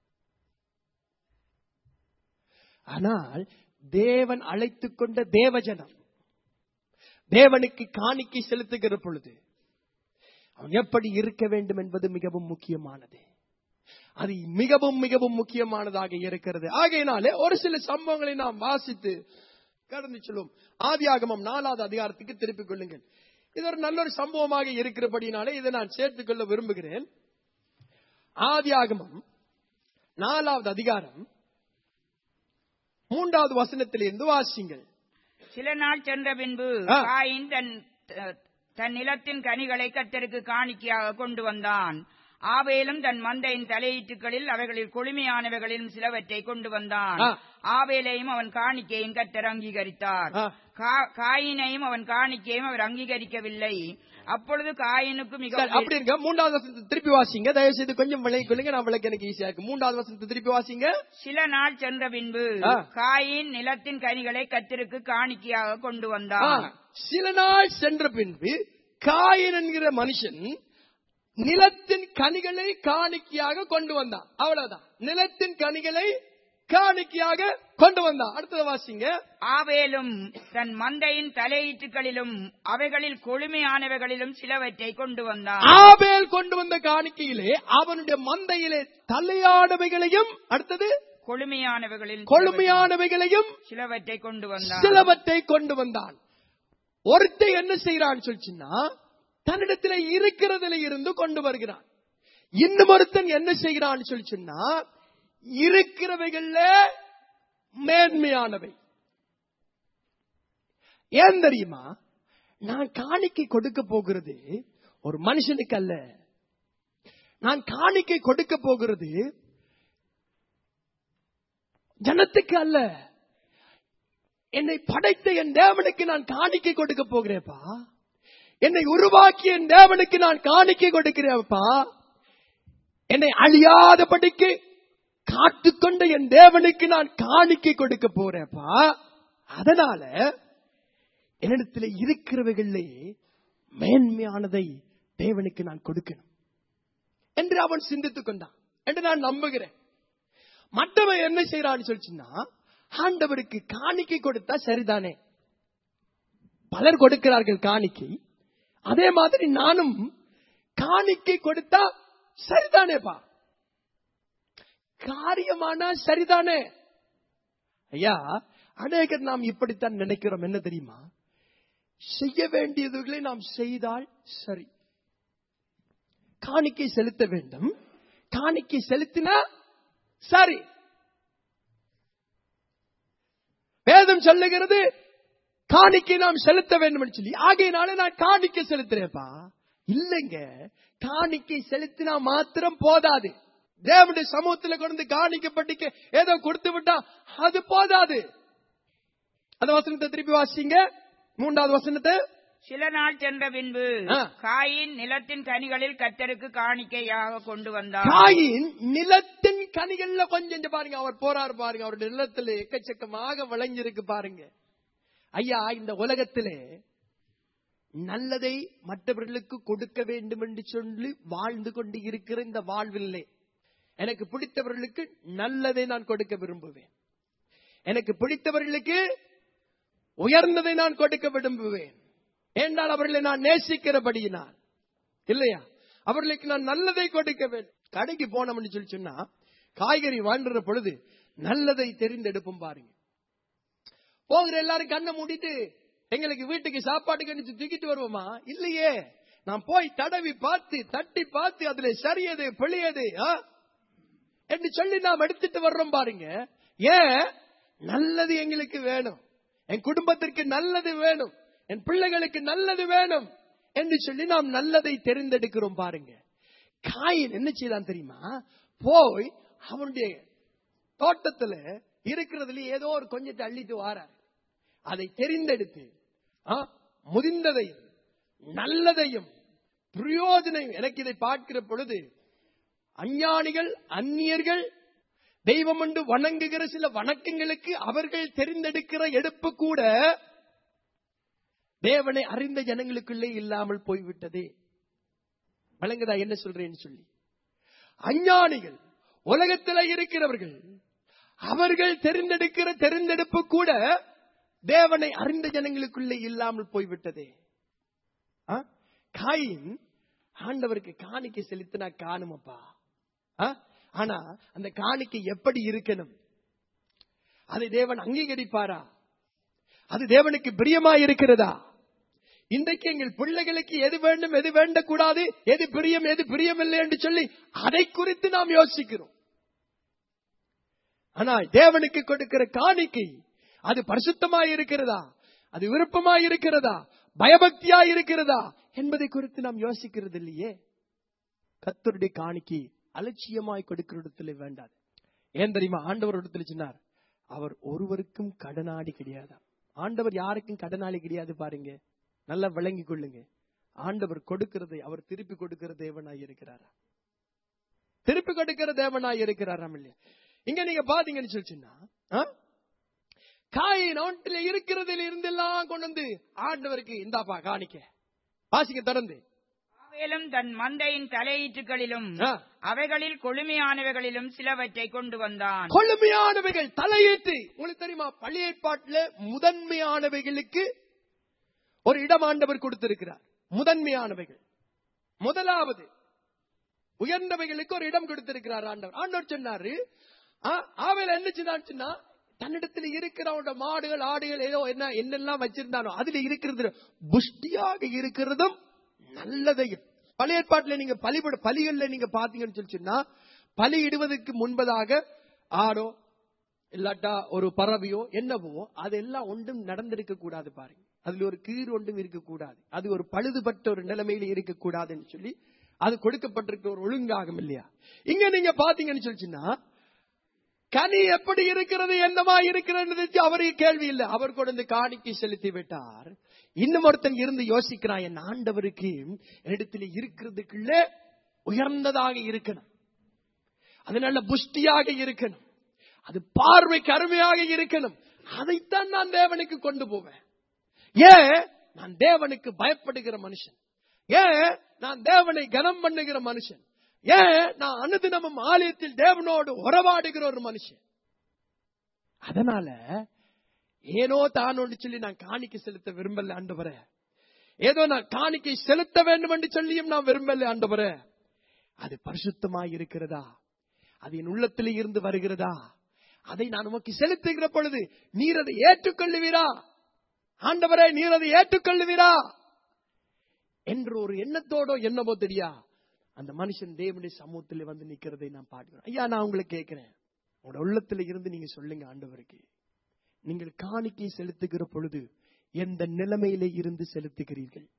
ஆனால் தேவன் அழைத்துக் கொண்ட தேவஜனம் தேவனுக்கு காணிக்கை செலுத்துகிற பொழுது அவன் எப்படி இருக்க வேண்டும் என்பது மிகவும் முக்கியமானது அது மிகவும் மிகவும் முக்கியமானதாக இருக்கிறது ஆகையினாலே ஒரு சில சம்பவங்களை நாம் வாசித்து கடந்து சொல்லுவோம் ஆதியாகமம் நாலாவது அதிகாரத்துக்கு திருப்பிக் கொள்ளுங்கள் இது ஒரு நல்ல ஒரு சம்பவமாக இருக்கிறபடினாலே இதை நான் சேர்த்துக் கொள்ள விரும்புகிறேன் ஆதியாகமம் நாலாவது அதிகாரம் மூன்றாவது வசனத்திலிருந்து வாசிங்கள் சில நாள் சென்ற பின்பு ஆ. காயின் தன் தன் நிலத்தின் கனிகளை கர்த்தருக்கு காணிக்கையாக கொண்டு வந்தான் ஆவேலும் தன் மந்தையின் தலையீட்டுகளில் அவைகளில் கொழுமையானவைகளிலும் சிலவற்றை கொண்டு வந்தான் ஆ. ஆவேலையும் அவன் காணிக்கையும் கர்த்தர் அங்கீகரித்தார் ஆ. கா- காயினையும் அவன் காணிக்கையும் அவர் அங்கீகரிக்கவில்லை அப்பொழுது காயினுக்கு சரி, மிகவும் அப்படி இருக்க மூன்றாவது வசனத்தை திருப்பி வாசிங்க தயவு செய்து கொஞ்சம் விளங்கிக் கொள்ளுங்க நான் விளக்க எனக்கு ஈஸியா இருக்கு மூன்றாவது வசனத்தை திருப்பி வாசிங்க சில நாள் சென்ற பின்பு ஆ. காயின் நிலத்தின் கனிகளை கர்த்தருக்கு காணிக்கையாக கொண்டு ஆ, வந்தான் சில நாள் சென்ற பின்பு காயின் என்கிற மனுஷன் நிலத்தின் கனிகளை காணிக்கையாக கொண்டு வந்தான் அவ்வளவுதான் நிலத்தின் கனிகளை காணிக்கையாக கொண்டு வந்தான் அடுத்தது வாசிங்க ஆவேலும் தன் மந்தையின் தலையீட்டுகளிலும் அவைகளில் கொழுமையானவைகளிலும் சிலவற்றை கொண்டு வந்தான் ஆபேல் கொண்டு வந்த காணிக்கையிலே அவனுடைய மந்தையிலே தலையானவைகளையும் அடுத்தது கொழுமையானவைகளில் கொழுமையானவைகளையும் சிலவற்றை கொண்டு வந்தான் சிலவற்றை கொண்டு வந்தான் ஒருத்தன் என்ன செய்யறான்னு சொல்லிச்சுன்னா தன்னிடத்துல இருக்கிறதுல இருந்து கொண்டு வருகிறான் இன்னும் ஒருத்தன் என்ன செய்கிறான்னு சொல்லிச்சுன்னா இருக்கிறவைகள்ல மேன்மையானவை ஏன் தெரியுமா நான் காணிக்கை கொடுக்க போகிறது ஒரு மனுஷனுக்கு அல்ல நான் காணிக்கை கொடுக்க போகிறது ஜனத்துக்கு அல்ல என்னை படைத்த என் தேவனுக்கு நான் காணிக்கை கொடுக்க போகிறேன்ப்பா என்னை உருவாக்கிய என் தேவனுக்கு நான் காணிக்கை கொடுக்கிறேன்ப்பா என்னை அழியாதபடிக்கு காத்துக்கொண்ட என் தேவனுக்கு நான் காணிக்கை கொடுக்க போறேன்ப்பா அதனால என்னிடத்தில் இருக்கிறவைகளிலே மேன்மையானதை தேவனுக்கு நான் கொடுக்கணும் என்று அவன் சிந்தித்துக் கொண்டான் என்று நான் நம்புகிறேன் மற்றவன் என்ன செய்யறான்னு சொல்லிச்சுன்னா ஆண்டவருக்கு காணிக்கை கொடுத்தா சரிதானே பலர் கொடுக்கிறார்கள் காணிக்கை அதே மாதிரி நானும் காணிக்கை கொடுத்தா சரிதானேப்பா காரியமானா சரிதானே ஐயா அநேகர் நாம் இப்படித்தான் நினைக்கிறோம் என்ன தெரியுமா செய்ய வேண்டியதுகளை நாம் செய்தால் சரி காணிக்கை செலுத்த வேண்டும் காணிக்கை செலுத்தினா சரி வேதம் சொல்லுகிறது காணிக்கை நாம் செலுத்த வேண்டும் என்று சொல்லி ஆகையினால நான் காணிக்கை செலுத்துறேன்ப்பா இல்லைங்க காணிக்கை செலுத்தினா மாத்திரம் போதாது தேவனுடைய சமூகத்துல கொண்டு காணிக்கப்பட்டிக்க ஏதோ கொடுத்து விட்டா அது போதாது அந்த வசனத்தை திருப்பி வாசிங்க மூன்றாவது வசனத்தை சில நாள் சென்ற பின்பு ஆ. காயின் நிலத்தின் கனிகளில் கர்த்தருக்கு காணிக்கையாக கொண்டு வந்தான் காயின் நிலத்தின் கனிகள்ல கொஞ்சம் இங்க பாருங்க அவர் போறாரு பாருங்க அவருடைய நிலத்துல எக்கச்சக்கமாக விளைஞ்சிருக்கு பாருங்க ஐயா இந்த உலகத்திலே நல்லதை மற்றவர்களுக்கு கொடுக்க வேண்டும் என்று சொல்லி வாழ்ந்து கொண்டு இருக்கிற இந்த வாழ்வில்லை எனக்கு பிடித்தவர்களுக்கு நல்லதை நான் கொடுக்க விரும்புவேன் எனக்கு பிடித்தவர்களுக்கு உயர்ந்ததை நான் கொடுக்க விரும்புவேன் ஏண்டால் அவர்களை நான் நேசிக்கிறபடியினால் இல்லையா அவர்களுக்கு நான் நல்லதை கொடுக்க வேண்டும் கடைக்கு போனோம்னு சொல்லி சொன்னா காய்கறி வாங்குற பொழுது நல்லதை தெரிந்தெடுப்போம் பாருங்க போகிற எல்லாரும் கண்ணை மூடிட்டு எங்களுக்கு வீட்டுக்கு சாப்பாட்டுக்கு அனுப்பிச்சு தூக்கிட்டு வருவோமா இல்லையே நான் போய் தடவி பார்த்து தட்டி பார்த்து அதுல சரியது பிழையது ஆ? என்று சொல்லி நாம் எடுத்துட்டு வர்றோம் பாருங்க ஏன் நல்லது எங்களுக்கு வேணும் என் குடும்பத்திற்கு நல்லது வேணும் என் பிள்ளைகளுக்கு நல்லது வேணும் என்று சொல்லி நாம் நல்லதை தெரிந்தெடுக்கிறோம் பாருங்க காயின் என்ன செய்தான் தெரியுமா போய் அவனுடைய தோட்டத்துல இருக்கிறதுல ஏதோ ஒரு கொஞ்சத்தை அள்ளிட்டு வாரார் அதை தெரிந்தெடுத்து ஆ, முதிர்ந்ததையும் நல்லதையும் பிரயோஜனம் எனக்கு இதை பார்க்கிற பொழுது அஞ்ஞானிகள் அந்நியர்கள் தெய்வம் என்று வணங்குகிற சில வணக்கங்களுக்கு அவர்கள் தெரிந்தெடுக்கிற எடுப்பு கூட தேவனை அறிந்த ஜனங்களுக்குள்ளே இல்லாமல் போய்விட்டதே வழங்குதா என்ன சொல்றேன்னு சொல்லி அஞ்ஞானிகள் உலகத்தில் இருக்கிறவர்கள் அவர்கள் தெரிந்தெடுக்கிற தெரிந்தெடுப்பு கூட தேவனை அறிந்த ஜனங்களுக்குள்ளே இல்லாமல் போய்விட்டதே ஆ? காயின் ஆண்டவருக்கு காணிக்கை செலுத்தினா காணுமப்பா ஆ? ஆனா அந்த காணிக்கை எப்படி இருக்கணும் அதை தேவன் அங்கீகரிப்பாரா அது தேவனுக்கு பிரியமா இருக்கிறதா இன்றைக்கு எங்கள் பிள்ளைகளுக்கு எது வேண்டும் எது வேண்டக்கூடாது எது பிரியம் எது பிரியமில்லை என்று சொல்லி அதை குறித்து நாம் யோசிக்கிறோம் ஆனால் தேவனுக்கு கொடுக்கிற காணிக்கை அது பரிசுத்தமாய் இருக்கிறதா அது விருப்பமாய் இருக்கிறதா பயபக்தியா இருக்கிறதா என்பதை குறித்து நாம் யோசிக்கிறது இல்லையே கத்தருடைய காணிக்கை அலட்சியமாய் கொடுக்கிற இடத்துல வேண்டாது ஏன் தெரியுமா ஆண்டவர் இடத்துல சொன்னார் அவர் ஒருவருக்கும் கடனாடி கிடையாது ஆண்டவர் யாருக்கும் கடனாளி கிடையாது பாருங்க நல்லா விளங்கி கொள்ளுங்க ஆண்டவர் கொடுக்கிறதை அவர் திருப்பி கொடுக்கிற தேவனாய் இருக்கிறாரா திருப்பி கொடுக்கிற தேவனாய் இருக்கிறாராம் இல்லையா இங்க நீங்க பாத்தீங்கன்னு சொல்லிச்சுன்னா ஆ? காயை நோட்டில் இருக்கிறதுல இருந்தெல்லாம் கொண்டு வந்து ஆண்டவருக்கு இந்தாப்பா காணிக்க வாசிக்க தொடர்ந்து ஆவேலும் தன் மந்தையின் தலையீற்றுகளிலும் ஆ. அவைகளில் கொழுமையானவைகளிலும் சிலவற்றை கொண்டு வந்தான் கொழுமையானவைகள் தலையீட்டு உங்களுக்கு தெரியுமா பழைய ஏற்பாட்டில் முதன்மையானவைகளுக்கு ஒரு இடம் ஆண்டவர் கொடுத்திருக்கிறார் முதன்மையானவைகள் முதலாவது உயர்ந்தவைகளுக்கு ஒரு இடம் கொடுத்திருக்கிறார் ஆண்டவர் ஆண்டவர் சொன்னாரு ஆ, ஆவேல என்ன சொன்னான்னு சொன்னா தன்னிடத்தில் இருக்கிறவனோட மாடுகள் ஆடுகள் ஏதோ என்ன என்னெல்லாம் வச்சிருந்தானோ அதுல இருக்கிறது புஷ்டியாக இருக்கிறதும் நல்லதையும் பழைய ஏற்பாட்டுல நீங்க பலிபட பலிகள்ல நீங்க பாத்தீங்கன்னு சொல்லி சொன்னா பலி இடுவதற்கு முன்பதாக ஆடோ இல்லாட்டா ஒரு பறவையோ என்னவோ அதெல்லாம் ஒன்றும் நடந்திருக்க கூடாது பாருங்க அதுல ஒரு கீறு ஒன்றும் இருக்கக்கூடாது அது ஒரு பழுதுபட்ட ஒரு நிலைமையில இருக்கக்கூடாதுன்னு சொல்லி அது கொடுக்கப்பட்டிருக்க ஒரு ஒழுங்காகும் இல்லையா இங்க நீங்க பாத்தீங்கன்னு சொல்லிச்சுன்னா கனி எப்படி இருக்கிறது என்னமா இருக்கிறது அவருக்கு கேள்வி இல்லை அவர் கொண்டு வந்து காணிக்கை செலுத்தி விட்டார் இன்னும் ஒருத்தன் இருந்து யோசிக்கிறான் என் ஆண்டவருக்கு இடத்துல இருக்கிறதுக்குள்ள உயர்ந்ததாக இருக்கணும் அது நல்ல புஷ்டியாக இருக்கணும் அது பார்வைக்கு அருமையாக இருக்கணும் அதைத்தான் நான் தேவனுக்கு கொண்டு போவேன் ஏன் நான் தேவனுக்கு பயப்படுகிற மனுஷன் ஏன் நான் தேவனை கனம் பண்ணுகிற மனுஷன் ஏன் நான் அனுதினமும் ஆலயத்தில் தேவனோடு உறவாடுகிற ஒரு மனுஷன் அதனால ஏனோ தானோன்னு சொல்லி நான் காணிக்கை செலுத்த விரும்பல ஆண்டவரே ஏதோ நான் காணிக்கை செலுத்த வேண்டும் என்று சொல்லியும் நான் விரும்பல ஆண்டவரே அது பரிசுத்தமாய் இருக்கிறதா அது என் உள்ளத்திலே இருந்து வருகிறதா அதை நான் உமக்கு செலுத்துகிற பொழுது நீர் அதை ஏற்றுக்கொள்ளுவீரா ஆண்டவரே நீர் அதை ஏற்றுக்கொள்ளுவீரா என்ற ஒரு எண்ணத்தோடோ என்னவோ தெரியா அந்த மனுஷன் தேவனுடைய சமூகத்தில் வந்து நிக்கிறதை நான் பார்க்கிறேன் ஐயா நான் உங்களை கேட்கிறேன் உங்களோட உள்ளத்துல இருந்து நீங்க சொல்லுங்க ஆண்டவருக்கு நீங்கள் காணிக்கை செலுத்துகிற பொழுது எந்த நிலைமையிலே இருந்து செலுத்துகிறீர்கள்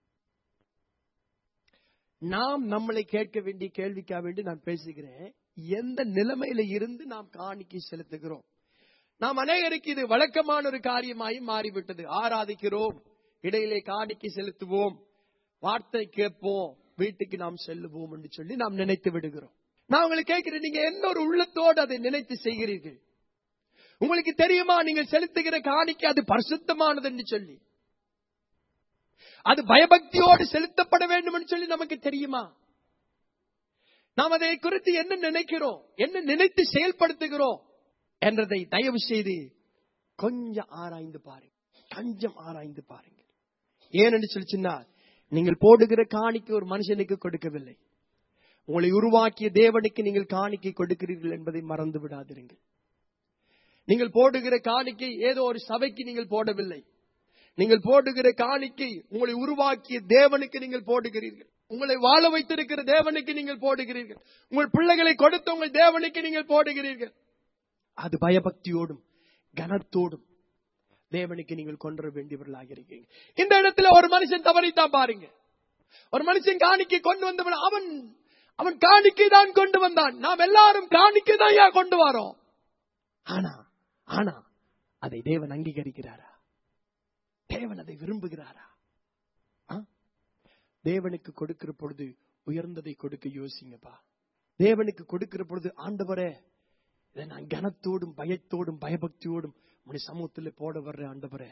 நாம் நம்மளை கேட்க வேண்டிய கேள்விக்காக வேண்டி நான் பேசுகிறேன் எந்த நிலைமையில இருந்து நாம் காணிக்கை செலுத்துகிறோம் நாம் அநேகருக்கு இது வழக்கமான ஒரு காரியமாய் மாறிவிட்டது ஆராதிக்கிறோம் இடையிலே காணிக்கை செலுத்துவோம் வார்த்தை கேட்போம் வீட்டுக்கு நாம் செல்லுவோம் என்று சொல்லி நாம் நினைத்து விடுகிறோம் நான் உங்களை கேட்கிறேன் நீங்க என்ன ஒரு உள்ளத்தோடு அதை நினைத்து செய்கிறீர்கள் உங்களுக்கு தெரியுமா நீங்கள் செலுத்துகிற காணிக்கை அது பரிசுத்தமானது என்று சொல்லி அது பயபக்தியோடு செலுத்தப்பட வேண்டும் என்று சொல்லி நமக்கு தெரியுமா நாம் அதை குறித்து என்ன நினைக்கிறோம் என்ன நினைத்து செயல்படுத்துகிறோம் என்றதை தயவு செய்து கொஞ்சம் ஆராய்ந்து பாருங்க கொஞ்சம் ஆராய்ந்து பாருங்க ஏனென்று சொல்லிச்சுன்னா நீங்கள் போடுகிற காணிக்கை ஒரு மனுஷனுக்கு கொடுக்கவில்லை உங்களை உருவாக்கிய தேவனுக்கு நீங்கள் காணிக்கை கொடுக்கிறீர்கள் என்பதை மறந்து விடாதிருங்கள் நீங்கள் போடுகிற காணிக்கை ஏதோ ஒரு சபைக்கு நீங்கள் போடவில்லை நீங்கள் போடுகிற காணிக்கை உங்களை உருவாக்கிய தேவனுக்கு நீங்கள் போடுகிறீர்கள் உங்களை வாழ வைத்திருக்கிற தேவனுக்கு நீங்கள் போடுகிறீர்கள் உங்கள் பிள்ளைகளை கொடுத்த உங்கள் தேவனுக்கு நீங்கள் போடுகிறீர்கள் அது பயபக்தியோடும் கனத்தோடும் தேவனுக்கு நீங்கள் கொண்டு வர வேண்டியவர்களாக இருக்கீங்க இந்த இடத்துல ஒரு மனுஷன் தவறித்தான் பாருங்க ஒரு மனுஷன் காணிக்கை கொண்டு வந்தவன் அவன் அவன் காணிக்கை தான் கொண்டு வந்தான் நாம் எல்லாரும் காணிக்கை தான் ஏன் கொண்டு வரோம் ஆனா ஆனா அதை தேவன் அங்கீகரிக்கிறாரா தேவன் அதை விரும்புகிறாரா ஆ? தேவனுக்கு கொடுக்கிற பொழுது உயர்ந்ததை கொடுக்க யோசிங்கப்பா தேவனுக்கு கொடுக்கிற பொழுது ஆண்டவரே இதை நான் கனத்தோடும் பயத்தோடும் பயபக்தியோடும் உடைய சமூகத்தில் போட வர்ற ஆண்டவரே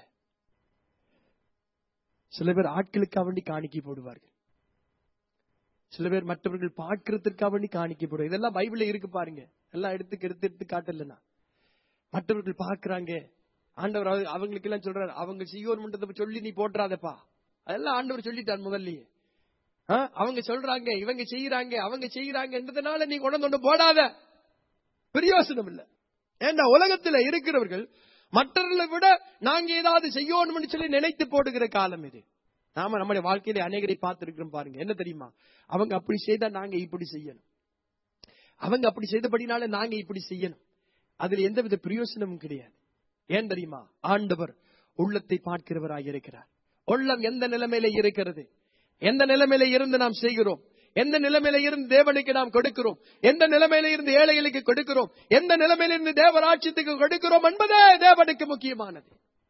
சில பேர் ஆட்களுக்காக வேண்டி காணிக்கை போடுவார்கள் சில பேர் மற்றவர்கள் பார்க்கிறதுக்காக வேண்டி காணிக்கை போடுவாங்க இதெல்லாம் பைபிள்ல இருக்கு பாருங்க எல்லாம் எடுத்து எடுத்து எடுத்து காட்டலனா மற்றவர்கள் பார்க்கறாங்க ஆண்டவர் அவ- அவங்களுக்கு எல்லாம் சொல்றாரு அவங்க செய்யோர் மன்றத்தை சொல்லி நீ போட்டுறாதப்பா அதெல்லாம் ஆண்டவர் சொல்லிட்டார் முதல்லயே ஆ, அவங்க சொல்றாங்க இவங்க செய்யறாங்க அவங்க செய்யறாங்கன்றதுனால நீ கொண்டு ஒண்ணு போடாத பிரயோசனம் இல்ல ஏன்னா உலகத்துல இருக்கிறவர்கள் மற்றவர்களை விட நாங்க ஏதாவது செய்யணும்னு சொல்லி நினைத்து போடுகிற காலம் இது நாம நம்முடைய வாழ்க்கையில அநேகரை பார்த்திருக்கிறோம் பாருங்க என்ன தெரியுமா அவங்க அப்படி செய்தா நாங்க இப்படி செய்யணும் அவங்க அப்படி செய்தபடினால நாங்க இப்படி செய்யணும் அதுல எந்தவித பிரயோசனமும் கிடையாது ஏன் தெரியுமா ஆண்டவர் உள்ளத்தை பார்க்கிறவராக இருக்கிறார் உள்ளம் எந்த நிலைமையில இருக்கிறது எந்த நிலைமையில இருந்து நாம் செய்கிறோம் எந்த நிலைமையில இருந்து தேவனுக்கு நாம் கொடுக்கிறோம் எந்த நிலைமையில இருந்து ஏழைகளுக்கு கொடுக்கிறோம் எந்த நிலைமையில இருந்து தேவராட்சியத்துக்கு கொடுக்கிறோம் என்பதே தேவனுக்கு முக்கியமானது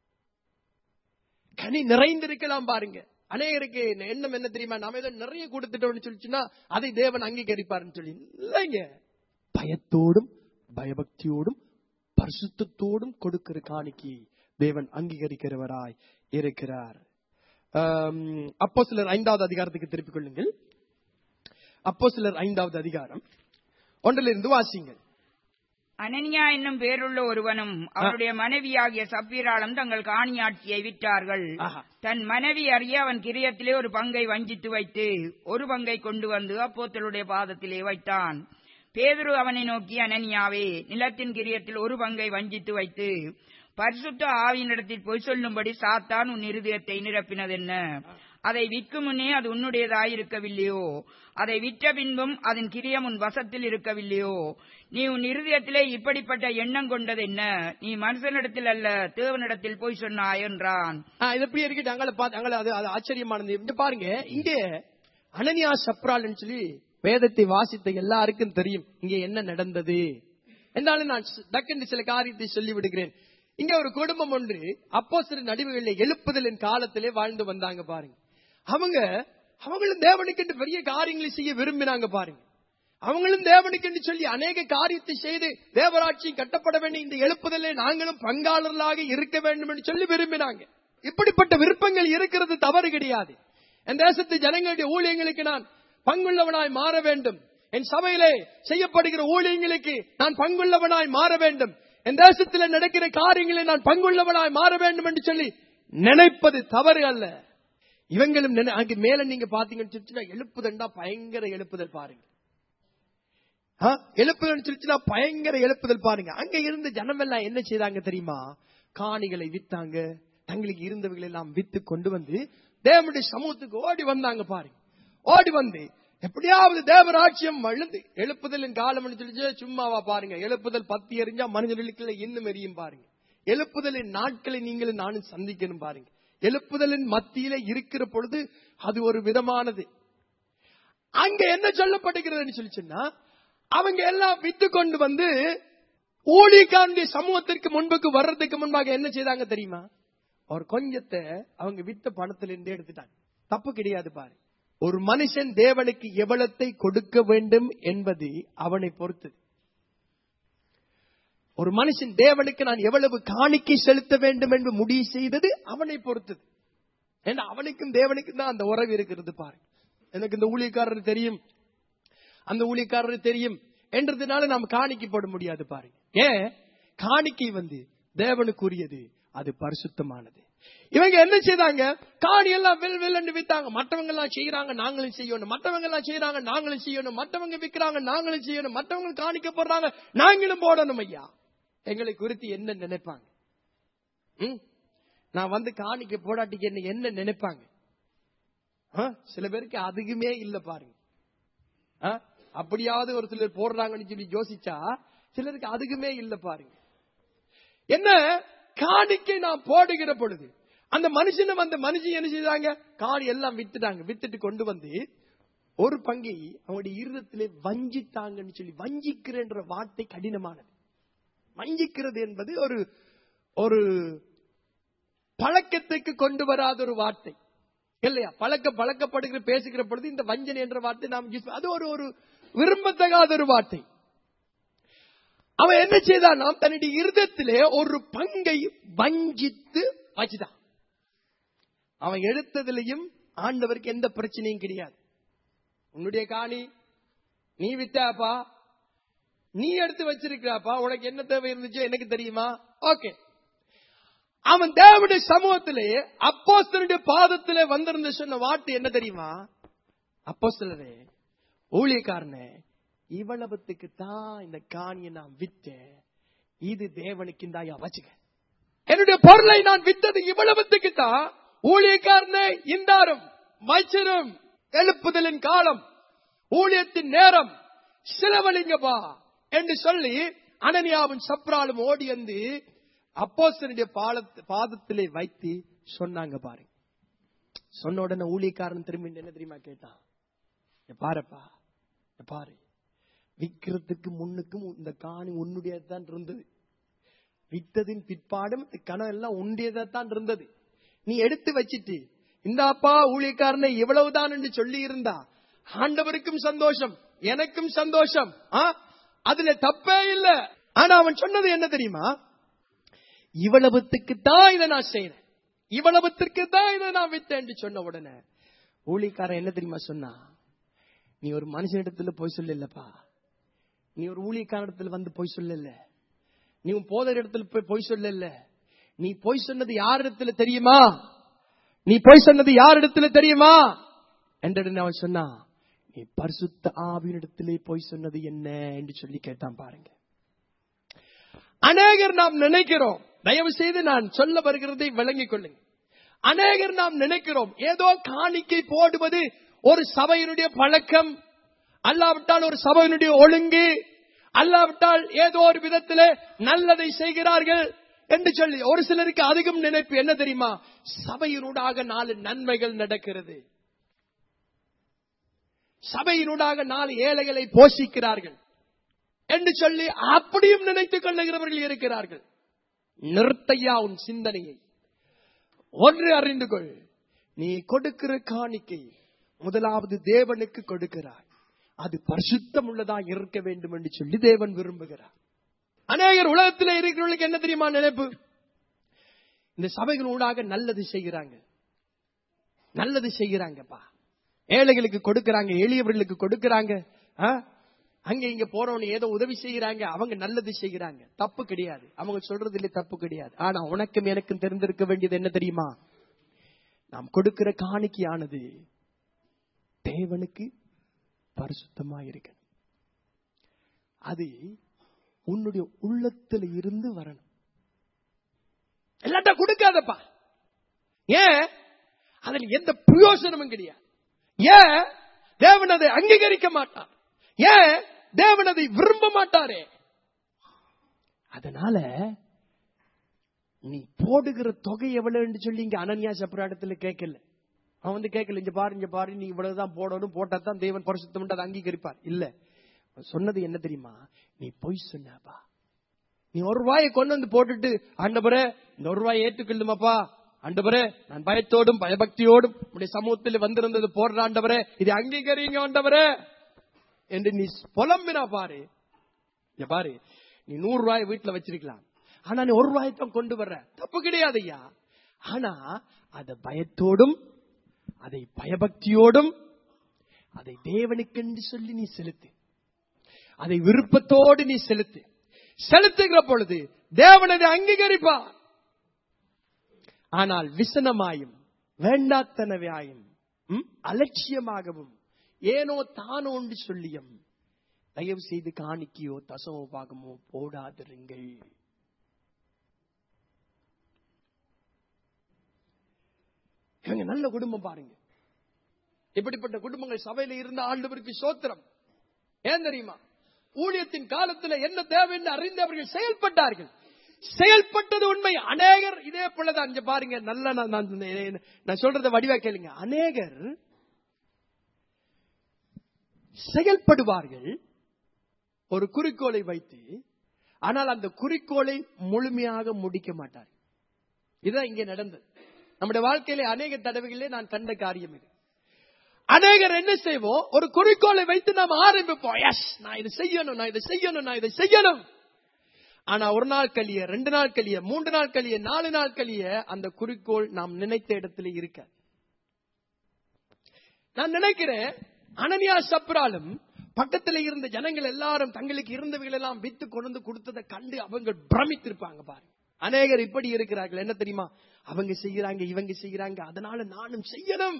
கனி நிறைந்திருக்கலாம் பாருங்க அநேகருக்கு எண்ணம் என்ன தெரியுமா நாம ஏதோ நிறைய கொடுத்துட்டோம்னு சொல்லிச்சுன்னா அதை தேவன் அங்கீகரிப்பாருன்னு சொல்லி இல்லைங்க பயத்தோடும் பயபக்தியோடும் பரிசுத்தத்தோடும் கொடுக்கிற காணிக்கை தேவன் அங்கீகரிக்கிறவராய் இருக்கிறார் அப்போ சிலர் ஐந்தாவது அதிகாரத்துக்கு திருப்பிக் கொள்ளுங்கள் அப்போ சிலர் ஐந்தாவது அதிகாரம் ஒன்றிலிருந்து வாசிங்கள் அனனியா என்னும் பேருள்ள ஒருவனும் அவருடைய மனைவியாகிய சப்பீராளும் தங்கள் காணியாட்சியை விற்றார்கள் ஆஹா. தன் மனைவி அறிய அவன் கிரியத்திலே ஒரு பங்கை வஞ்சித்து வைத்து ஒரு பங்கை கொண்டு வந்து அப்போத்தலுடைய பாதத்திலே வைத்தான் பேதுரு அவனை நோக்கி அனனியாவே நிலத்தின் கிரியத்தில் ஒரு பங்கை வஞ்சித்து வைத்து பரிசுத்த ஆவியினிடத்தில் பொய் சொல்லும்படி சாத்தான் உன் இருதயத்தை நிரப்பினதென்ன அதை விற்கும் முன்னே அது உன்னுடையதாயிருக்கவில்லையோ அதை விற்ற பின்பும் அதன் கிரியம் உன் வசத்தில் இருக்கவில்லையோ நீ உன் இருதயத்திலே இப்படிப்பட்ட எண்ணம் கொண்டது என்ன நீ மனுஷனிடத்தில் அல்ல தேவனிடத்தில் போய் சொன்னாய் என்றான் ஆ, இது எப்படி இருக்கு அங்கே பார்த்து அங்கே அது அது ஆச்சரியமானது இங்க பாருங்க இங்க அனனியா சப்ரால்னு சொல்லி வேதத்தை வாசித்த எல்லாருக்கும் தெரியும் இங்க என்ன நடந்தது என்றாலும் நான் ச- டக்குன்னு சில காரியத்தை சொல்லி விடுகிறேன் இங்க ஒரு குடும்பம் ஒன்று அப்போ சில நடுவுகளில் எழுப்புதலின் காலத்திலே வாழ்ந்து வந்தாங்க பாருங்க அவங்க அவங்களும் தேவனுக்கு என்று பெரிய காரியங்களை செய்ய விரும்பினாங்க பாருங்க அவங்களும் தேவனுக்கு என்று சொல்லி அநேக காரியத்தை செய்து தேவராட்சி கட்டப்பட வேண்டிய இந்த எழுப்புதலில் நாங்களும் பங்காளர்களாக இருக்க வேண்டும் என்று சொல்லி விரும்பினாங்க இப்படிப்பட்ட விருப்பங்கள் இருக்கிறது தவறு கிடையாது என் தேசத்து ஜனங்களுடைய ஊழியங்களுக்கு நான் பங்குள்ளவனாய் மாற வேண்டும் என் சபையிலே செய்யப்படுகிற ஊழியங்களுக்கு நான் பங்குள்ளவனாய் மாற வேண்டும் என் தேசத்தில் நடக்கிற காரியங்களை நான் பங்குள்ளவனாய் மாற வேண்டும் என்று சொல்லி நினைப்பது தவறு அல்ல இவங்களும் நினை- அங்க மேல நீங்க பாத்தீங்கன்னு சொல்லிச்சுன்னா எழுப்புதண்டா பயங்கர எழுப்புதல் பாருங்க ஆ, எழுப்புதல் சொல்லிச்சுன்னா பயங்கர எழுப்புதல் பாருங்க அங்க இருந்த ஜனம் எல்லாம் என்ன செய்தாங்க தெரியுமா காணிகளை வித்தாங்க தங்களுக்கு இருந்தவங்களை எல்லாம் வித்து கொண்டு வந்து தேவனுடைய சமூகத்துக்கு ஓடி வந்தாங்க பாருங்க ஓடி வந்து எப்படியாவது தேவராட்சியம் வழுந்து எழுப்புதலின் காலம் சொல்லி சும்மாவா பாருங்க எழுப்புதல் பத்தி எறிஞ்சா மனிதர்களுக்குள்ள இன்னும் எரியும் பாருங்க எழுப்புதலின் நாட்களை நீங்களும் நானும் சந்திக்கணும் பாருங்க எழுப்புதலின் மத்தியில இருக்கிற பொழுது அது ஒரு விதமானது அங்க என்ன சொல்லப்படுகிறதுன்னு சொல்லி சொன்னா அவங்க எல்லாம் வித்து கொண்டு வந்து ஊழியக்காரனுடைய சமூகத்திற்கு முன்புக்கு வர்றதுக்கு முன்பாக என்ன செய்தாங்க தெரியுமா ஒரு கொஞ்சத்தை அவங்க வித்த பணத்துல இருந்து எடுத்துட்டாங்க தப்பு கிடையாது பாரு ஒரு மனுஷன் தேவனுக்கு எவ்வளத்தை கொடுக்க வேண்டும் என்பது அவனை பொறுத்தது ஒரு மனுஷன் தேவனுக்கு நான் எவ்வளவு காணிக்கை செலுத்த வேண்டும் என்று முடிவு செய்தது அவனை பொறுத்தது ஏன்னா அவனுக்கும் தேவனுக்கும் தான் அந்த உறவு இருக்கிறது பாரு எனக்கு இந்த ஊழியக்காரர் தெரியும் அந்த ஊழியக்காரர் தெரியும் என்றதுனால நாம் காணிக்கை போட முடியாது பாருங்க ஏன் காணிக்கை வந்து தேவனுக்குரியது அது பரிசுத்தமானது இவங்க என்ன செய்தாங்க காணி எல்லாம் வெல் வெல் வித்தாங்க மற்றவங்க எல்லாம் செய்யறாங்க நாங்களும் செய்யணும் மற்றவங்க எல்லாம் செய்யறாங்க நாங்களும் செய்யணும் மற்றவங்க விக்கிறாங்க நாங்களும் செய்யணும் மற்றவங்க காணிக்க போடுறாங்க நாங்களும் போடணும் ஐயா எங்களை குறித்து என்ன நினைப்பாங்க ம்? நான் வந்து காணிக்க போடாட்டிக்கு என்ன என்ன நினைப்பாங்க ஆ? சில பேருக்கு அதுக்குமே இல்ல பாருங்க ஆ? அப்படியாவது ஒரு சிலர் போடுறாங்கன்னு சொல்லி யோசிச்சா சிலருக்கு அதுக்குமே இல்ல பாருங்க என்ன காணிக்கை நான் போடுகிற பொழுது அந்த மனுஷனை அந்த மனுஷன் என்ன செய்தாங்க காணி எல்லாம் வித்துட்டாங்க வித்துட்டு கொண்டு வந்து ஒரு பங்கை அவங்களுடைய இருதத்திலே வஞ்சித்தாங்கன்னு சொல்லி வஞ்சிக்கிறன்ற வார்த்தை கடினமானது வஞ்சிக்கிறது என்பது ஒரு ஒரு பழக்கத்துக்கு கொண்டு வராத ஒரு வார்த்தை இல்லையா பழக்க பழக்கப்படுகிற பேசுகிற பொழுது இந்த வஞ்சனை என்ற வார்த்தை நாம் use பண்ண- அது ஒரு ஒரு விரும்பத்தகாத ஒரு வார்த்தை அவன் என்ன செய்தான் தன்னுடைய இருதத்திலே ஒரு பங்கை வஞ்சித்து வச்சுதான் அவன் எடுத்ததிலையும் ஆண்டவருக்கு எந்த பிரச்சனையும் கிடையாது உன்னுடைய காணி நீ வித்தாப்பா நீ எடுத்து வச்சிருக்கிறாப்பா உனக்கு என்ன தேவை இருந்துச்சு எனக்கு தெரியுமா ஓகே அவன் தேவனுடைய சமூகத்திலே அப்போஸ்தலனுடைய பாதத்திலே வந்திருந்த சொன்ன வார்த்தை என்ன தெரியுமா அப்போஸ்தலரே ஊழியக்காரனே இவ்வளவுத்துக்கு தான் இந்த காணியை நான் விற்றேன் இது தேவனுக்கு இந்தாயா வச்சுக்க என்னுடைய பொருளை நான் வித்தது இவ்வளவுத்துக்கு தான் ஊழியக்காரனே இந்தாரும் மைச்சரும் எழுப்புதலின் காலம் ஊழியத்தின் நேரம் சிலவழிங்கப்பா என்று சொல்லி அனனியாவும் சப்ராலும் ஓடி வந்து அப்போஸ்தலனுடைய பாலத்- பாதத்திலே வைத்து சொன்னாங்க பாருங்க சொன்ன உடனே ஊழியக்காரன் திரும்பி என்ன தெரியுமா கேட்டான் இங்க பாருப்பா இங்க பாரு விக்கிறதுக்கு முன்னுக்கும் இந்த காணி உன்னுடையதான் இருந்தது வித்ததின் பிற்பாடும் இந்த கணம் எல்லாம் உண்டியதான் இருந்தது நீ எடுத்து வச்சிட்டு இந்த அப்பா ஊழியக்காரனை இவ்வளவுதான் என்று சொல்லி இருந்தா ஆண்டவருக்கும் சந்தோஷம் எனக்கும் சந்தோஷம் ஆ? அதுல தப்பே இல்ல ஆனா அவன் சொன்னது என்ன தெரியுமா இவ்வளவுத்துக்கு தான் இதை நான் செய்யறேன் இவ்வளவுத்திற்கு தான் இதை நான் வித்தேன் என்று சொன்ன உடனே ஊழியக்காரன் என்ன தெரியுமா சொன்னா நீ ஒரு மனுஷனிடத்துல போய் சொல்லலப்பா நீ ஒரு ஊழியக்காரத்துல வந்து போய் சொல்லல நீ உன் போதர் இடத்துல போய் பொய் சொல்லல நீ பொய் சொன்னது யார் இடத்துல தெரியுமா நீ பொய் சொன்னது யார் இடத்துல தெரியுமா என்று அவன் சொன்னா நீ பரிசுத்த ஆவியினிடத்திலே போய் சொன்னது என்ன என்று சொல்லி கேட்டான் பாருங்க அநேகர் நாம் நினைக்கிறோம் தயவு செய்து நான் சொல்ல வருகிறதை விளங்கிக் கொள்ளுங்க அநேகர் நாம் நினைக்கிறோம் ஏதோ காணிக்கை போடுவது ஒரு சபையினுடைய பழக்கம் அல்லாவிட்டால் ஒரு சபையினுடைய ஒழுங்கு அல்லாவிட்டால் ஏதோ ஒரு விதத்திலே நல்லதை செய்கிறார்கள் என்று சொல்லி ஒரு சிலருக்கு அதிகம் நினைப்பு என்ன தெரியுமா சபையினூடாக நாலு நன்மைகள் நடக்கிறது சபையினூடாக நாலு ஏழைகளை போஷிக்கிறார்கள் என்று சொல்லி அப்படியும் நினைத்துக் கொள்ளுகிறவர்கள் இருக்கிறார்கள் நிறுத்தையா உன் சிந்தனையை ஒன்று அறிந்து கொள் நீ கொடுக்கிற காணிக்கை முதலாவது தேவனுக்கு கொடுக்கிறாய் அது பரிசுத்தம் உள்ளதா இருக்க வேண்டும் என்று சொல்லி தேவன் விரும்புகிறார் அநேகர் உலகத்தில் இருக்கிறவர்களுக்கு என்ன தெரியுமா நினைப்பு இந்த சபைகள் ஊடாக நல்லது செய்கிறாங்க நல்லது செய்கிறாங்கப்பா ஏழைகளுக்கு கொடுக்கறாங்க எளியவர்களுக்கு கொடுக்கறாங்க ஆ? அங்க இங்க போறவங்க ஏதோ உதவி செய்யறாங்க அவங்க நல்லது செய்யறாங்க தப்பு கிடையாது அவங்க சொல்றதுல தப்பு கிடையாது ஆனா உனக்கும் எனக்கும் தெரிந்திருக்க வேண்டியது என்ன தெரியுமா நாம் கொடுக்கிற காணிக்கையானது தேவனுக்கு பரிசுத்தமா இருக்கணும் அது உன்னுடைய உள்ளத்துல இருந்து வரணும் எல்லாட்ட கொடுக்காதப்பா ஏன் அதில் எந்த பிரயோசனமும் கிடையாது ஏன் தேவன் அதை அங்கீகரிக்க மாட்டார் ஏன் தேவன் அதை விரும்ப மாட்டாரே அதனால நீ போடுகிற தொகை எவ்வளவுன்னு சொல்லி இங்க அனன்யா சப்ராடத்துல கேட்கல அவன் வந்து கேட்கல இங்க பாரு இங்க பாரு நீ இவ்வளவுதான் போடணும் போட்டா தான் தேவன் பரிசுத்தம் அதை அங்கீகரிப்பார் இல்ல அவன் சொன்னது என்ன தெரியுமா நீ பொய் சொன்னப்பா நீ ஒரு ரூபாயை கொண்டு வந்து போட்டுட்டு ஆண்டவரே இந்த ஒரு ரூபாய் ஏற்றுக்கொள்ளுமாப்பா ஆண்டவரே நான் பயத்தோடும் பயபக்தியோடும் உடைய சமூகத்தில் வந்திருந்தது போடுற ஆண்டவரே இதை அங்கீகரிங்க ஆண்டவரே என்று நீ புலம்பினா பாரு இங்க பாரு நீ நூறு ரூபாய் வீட்டுல வச்சிருக்கலாம் ஆனா நீ ஒரு ரூபாய் தான் கொண்டு வர்ற தப்பு கிடையாது ஐயா ஆனா அதை பயத்தோடும் அதை பயபக்தியோடும் அதை தேவனுக்கென்று சொல்லி நீ செலுத்து அதை விருப்பத்தோடு நீ செலுத்து செலுத்துகிற பொழுது தேவன் அதை அங்கீகரிப்பார் ஆனால் விசனமாயும் வேண்டாத்தனவையாயும் ம், அலட்சியமாகவும் ஏனோ தானோ என்று சொல்லியும் தயவு செய்து காணிக்கையோ தசமோ பாகமோ போடாதிருங்கள் இவங்க நல்ல குடும்பம் பாருங்க இப்படிப்பட்ட குடும்பங்கள் சபையில இருந்த ஆண்டவருக்கு சோத்திரம் ஏன் தெரியுமா ஊழியத்தின் காலத்துல என்ன தேவை என்று அறிந்து அவர்கள் செயல்பட்டார்கள் செயல்பட்டது உண்மை அநேகர் இதே போலதான் இங்க பாருங்க நல்ல நான் நான் நான் சொல்றத வடிவா கேளுங்க அநேகர் செயல்படுவார்கள் ஒரு குறிக்கோளை வைத்து ஆனால் அந்த குறிக்கோளை முழுமையாக முடிக்க மாட்டார் இதுதான் இங்கே நடந்தது நம்முடைய வாழ்க்கையில அநேக தடவைகளே நான் கண்ட காரியம் இது அநேகர் என்ன செய்வோம் ஒரு குறிக்கோளை வைத்து நாம் ஆரம்பிப்போம் எஸ் நான் இதை செய்யணும் நான் இதை செய்யணும் நான் இதை செய்யணும் ஆனா ஒரு நாள் கழிய ரெண்டு நாள் கழிய மூன்று நாள் கழிய நாலு நாள் கழிய அந்த குறிக்கோள் நாம் நினைத்த இடத்துல இருக்க நான் நினைக்கிறேன் அனனியா சப்ராலும் பக்கத்துல இருந்த ஜனங்கள் எல்லாரும் தங்களுக்கு இருந்தவைகள் எல்லாம் வித்து கொண்டு வந்து கொடுத்ததை கண்டு அவங்க பிரமித்திருப்பாங்க பாருங்க அநேகர் இப்படி இருக்கிறார்கள் என்ன தெரியுமா அவங்க செய்யறாங்க இவங்க செய்யறாங்க அதனால நானும் செய்யணும்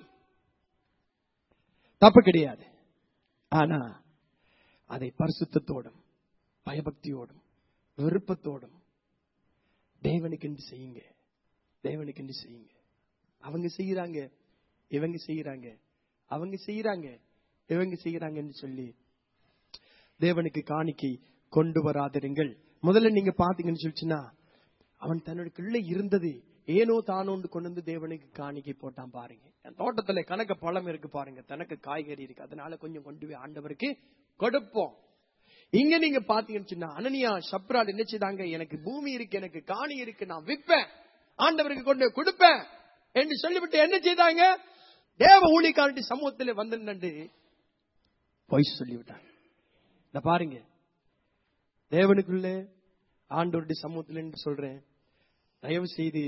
தப்பு கிடையாது ஆனா அதை பரிசுத்தத்தோடும் பயபக்தியோடும் விருப்பத்தோடும் தேவனுக்கென்று செய்யுங்க தேவனுக்கென்று செய்யுங்க அவங்க செய்யறாங்க இவங்க செய்யறாங்க அவங்க செய்யறாங்க இவங்க செய்யறாங்கன்னு சொல்லி தேவனுக்கு காணிக்கை கொண்டு வராதிருங்கள் முதல்ல நீங்க பாத்தீங்கன்னு சொல்லிச்சுன்னா அவன் தன்னுடைய இருந்தது ஏனோ தானோண்டு கொண்டு வந்து தேவனுக்கு காணிக்கை போட்டான் பாருங்க என் தோட்டத்துல கணக்கு பழம் இருக்கு பாருங்க தனக்கு காய்கறி இருக்கு அதனால கொஞ்சம் கொண்டு போய் ஆண்டவருக்கு கொடுப்போம் இங்க நீங்க பாத்தீங்கன்னு சொன்னா அனனியா சப்ரால் என்ன செய்தாங்க எனக்கு பூமி இருக்கு எனக்கு காணி இருக்கு நான் விற்பேன் ஆண்டவருக்கு கொண்டு போய் கொடுப்பேன் என்று சொல்லிவிட்டு என்ன செய்தாங்க தேவ ஊழியக்காரட்டி சமூகத்தில் வந்து நின்று பொய் சொல்லிவிட்டாங்க இந்த பாருங்க தேவனுக்குள்ள ஆண்டவருடைய சமூகத்தில் என்று சொல்றேன் தயவு செய்து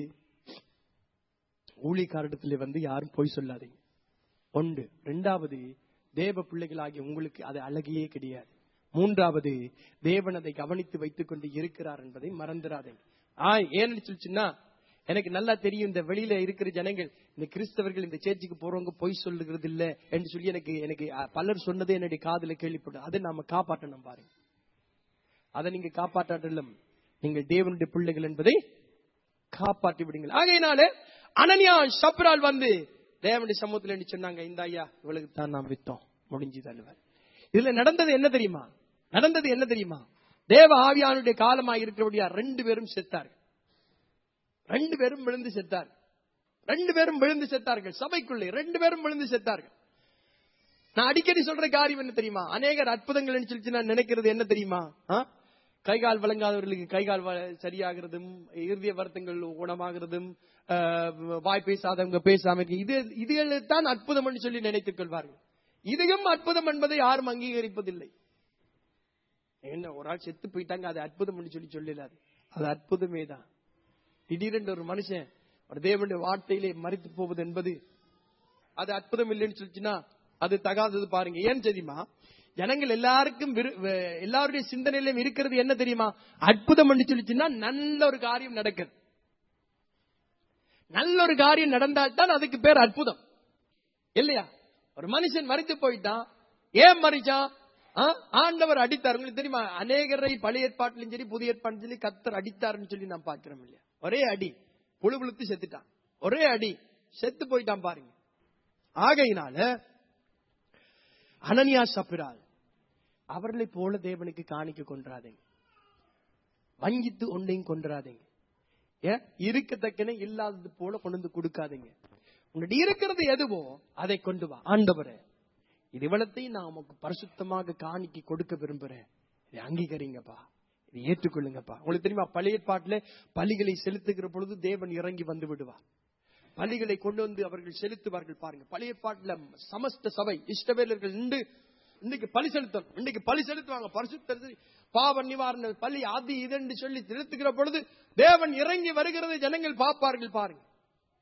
ஊழியக்காரிடத்துல வந்து யாரும் பொய் சொல்லாதீங்க ஒன்று ரெண்டாவது தேவ பிள்ளைகளாகிய உங்களுக்கு அது அழகியே கிடையாது மூன்றாவது தேவன் அதை கவனித்து வைத்துக் கொண்டு இருக்கிறார் என்பதை மறந்துடாதீங்க ஆ ஏன்னு சொல்லிச்சுன்னா எனக்கு நல்லா தெரியும் இந்த வெளியில இருக்கிற ஜனங்கள் இந்த கிறிஸ்தவர்கள் இந்த சேர்ச்சிக்கு போறவங்க பொய் சொல்லுகிறது இல்ல என்று சொல்லி எனக்கு எனக்கு அஹ், பலர் சொன்னதே என்னுடைய காதுல கேள்விப்படும் அதை நாம காப்பாற்றணும் பாருங்க அதை நீங்க காப்பாற்றாட்டலும் நீங்கள் தேவனுடைய பிள்ளைகள் என்பதை காப்பாற்றி விடுங்கள் ஆகையினால அனனியா சப்ரால் வந்து தேவனுடைய சமூகத்தில் என்ன சொன்னாங்க இந்த ஐயா இவளுக்கு தான் நாம் வித்தோம் முடிஞ்சு தள்ளுவார் இதுல நடந்தது என்ன தெரியுமா நடந்தது என்ன தெரியுமா தேவ ஆவியானுடைய காலமாக இருக்கிறபடியா ரெண்டு பேரும் செத்தார்கள் ரெண்டு பேரும் விழுந்து செத்தார்கள் ரெண்டு பேரும் விழுந்து செத்தார்கள் சபைக்குள்ளே ரெண்டு பேரும் விழுந்து செத்தார்கள் நான் அடிக்கடி சொல்ற காரியம் என்ன தெரியுமா அநேகர் அற்புதங்கள் சொல்லி நான் நினைக்கிறது என்ன தெரியுமா ஆ? கைகால் வழங்காதவர்களுக்கு கைகால் வ- சரியாகிறதும் இறுதிய வருத்தங்கள் குணமாகிறதும் ஆஹ், வாய் பேசாதவங்க பேசாம இருக்கு. இது இதுகள் தான் அற்புதம் என்று சொல்லி நினைத்துக் கொள்வார்கள் இதுவும் அற்புதம் என்பதை யாரும் அங்கீகரிப்பதில்லை என்ன ஒரு ஆள் செத்து போயிட்டாங்க அது அற்புதம் என்று சொல்லி சொல்லலாது அது அற்புதமே தான் திடீரென்று ஒரு மனுஷன் ஒரு தேவனுடைய வார்த்தையிலே மறித்து போவது என்பது அது அற்புதம் இல்லைன்னு சொல்லிச்சுன்னா அது தகாதது பாருங்க ஏன் தெரியுமா ஜனங்கள் எல்லாருக்கும் விரு- வே- எல்லாருடைய சிந்தனையிலும் இருக்கிறது என்ன தெரியுமா அற்புதம் என்று சொல்லிச்சுன்னா நல்ல ஒரு காரியம் நடக்குது நல்ல ஒரு காரியம் நடந்தால்தான் அதுக்கு பேர் அற்புதம் இல்லையா ஒரு மனுஷன் மறித்து போயிட்டான் ஏன் மறிச்சான் ஆ? ஆண்டவர் அடித்தார் உங்களுக்கு தெரியுமா அநேகரை பழைய ஏற்பாட்டிலும் சரி புதிய ஏற்பாட்டிலும் சரி கத்தர் அடித்தாருன்னு சொல்லி நான் பார்க்கிறோம் இல்லையா ஒரே அடி புழு புழுத்து செத்துட்டான் ஒரே அடி செத்து போயிட்டான் பாருங்க ஆகையினால அனனியா சப்பிரால் அவர்களை போல தேவனுக்கு காணிக்க கொன்றாதீங்க வஞ்சித்து ஒன்றையும் கொன்றாதீங்க ஏன் இருக்கத்தக்கன இல்லாதது போல கொண்டு வந்து கொடுக்காதீங்க உன்னுடைய இருக்கிறது எதுவோ அதை கொண்டு வா ஆண்டவரே இது இவ்வளத்தையும் நான் உமக்கு பரிசுத்தமாக காணிக்கை கொடுக்க விரும்புறேன் இதை அங்கீகரிங்கப்பா இதை ஏற்றுக்கொள்ளுங்கப்பா உங்களுக்கு தெரியுமா பழைய பாட்டுல பலிகளை செலுத்துகிற பொழுது தேவன் இறங்கி வந்து விடுவார் பலிகளை கொண்டு வந்து அவர்கள் செலுத்துவார்கள் பாருங்க பழைய பாட்டுல சமஸ்த சபை இஷ்டவேலர்கள் நின்று இன்னைக்கு பலி செலுத்தணும் இன்னைக்கு பலி செலுத்துவாங்க பரிசுத்தது பாவ நிவாரண பலி அது இதுன்னு சொல்லி செலுத்துகிற பொழுது தேவன் இறங்கி வருகிறது ஜனங்கள் பார்ப்பார்கள் பாருங்க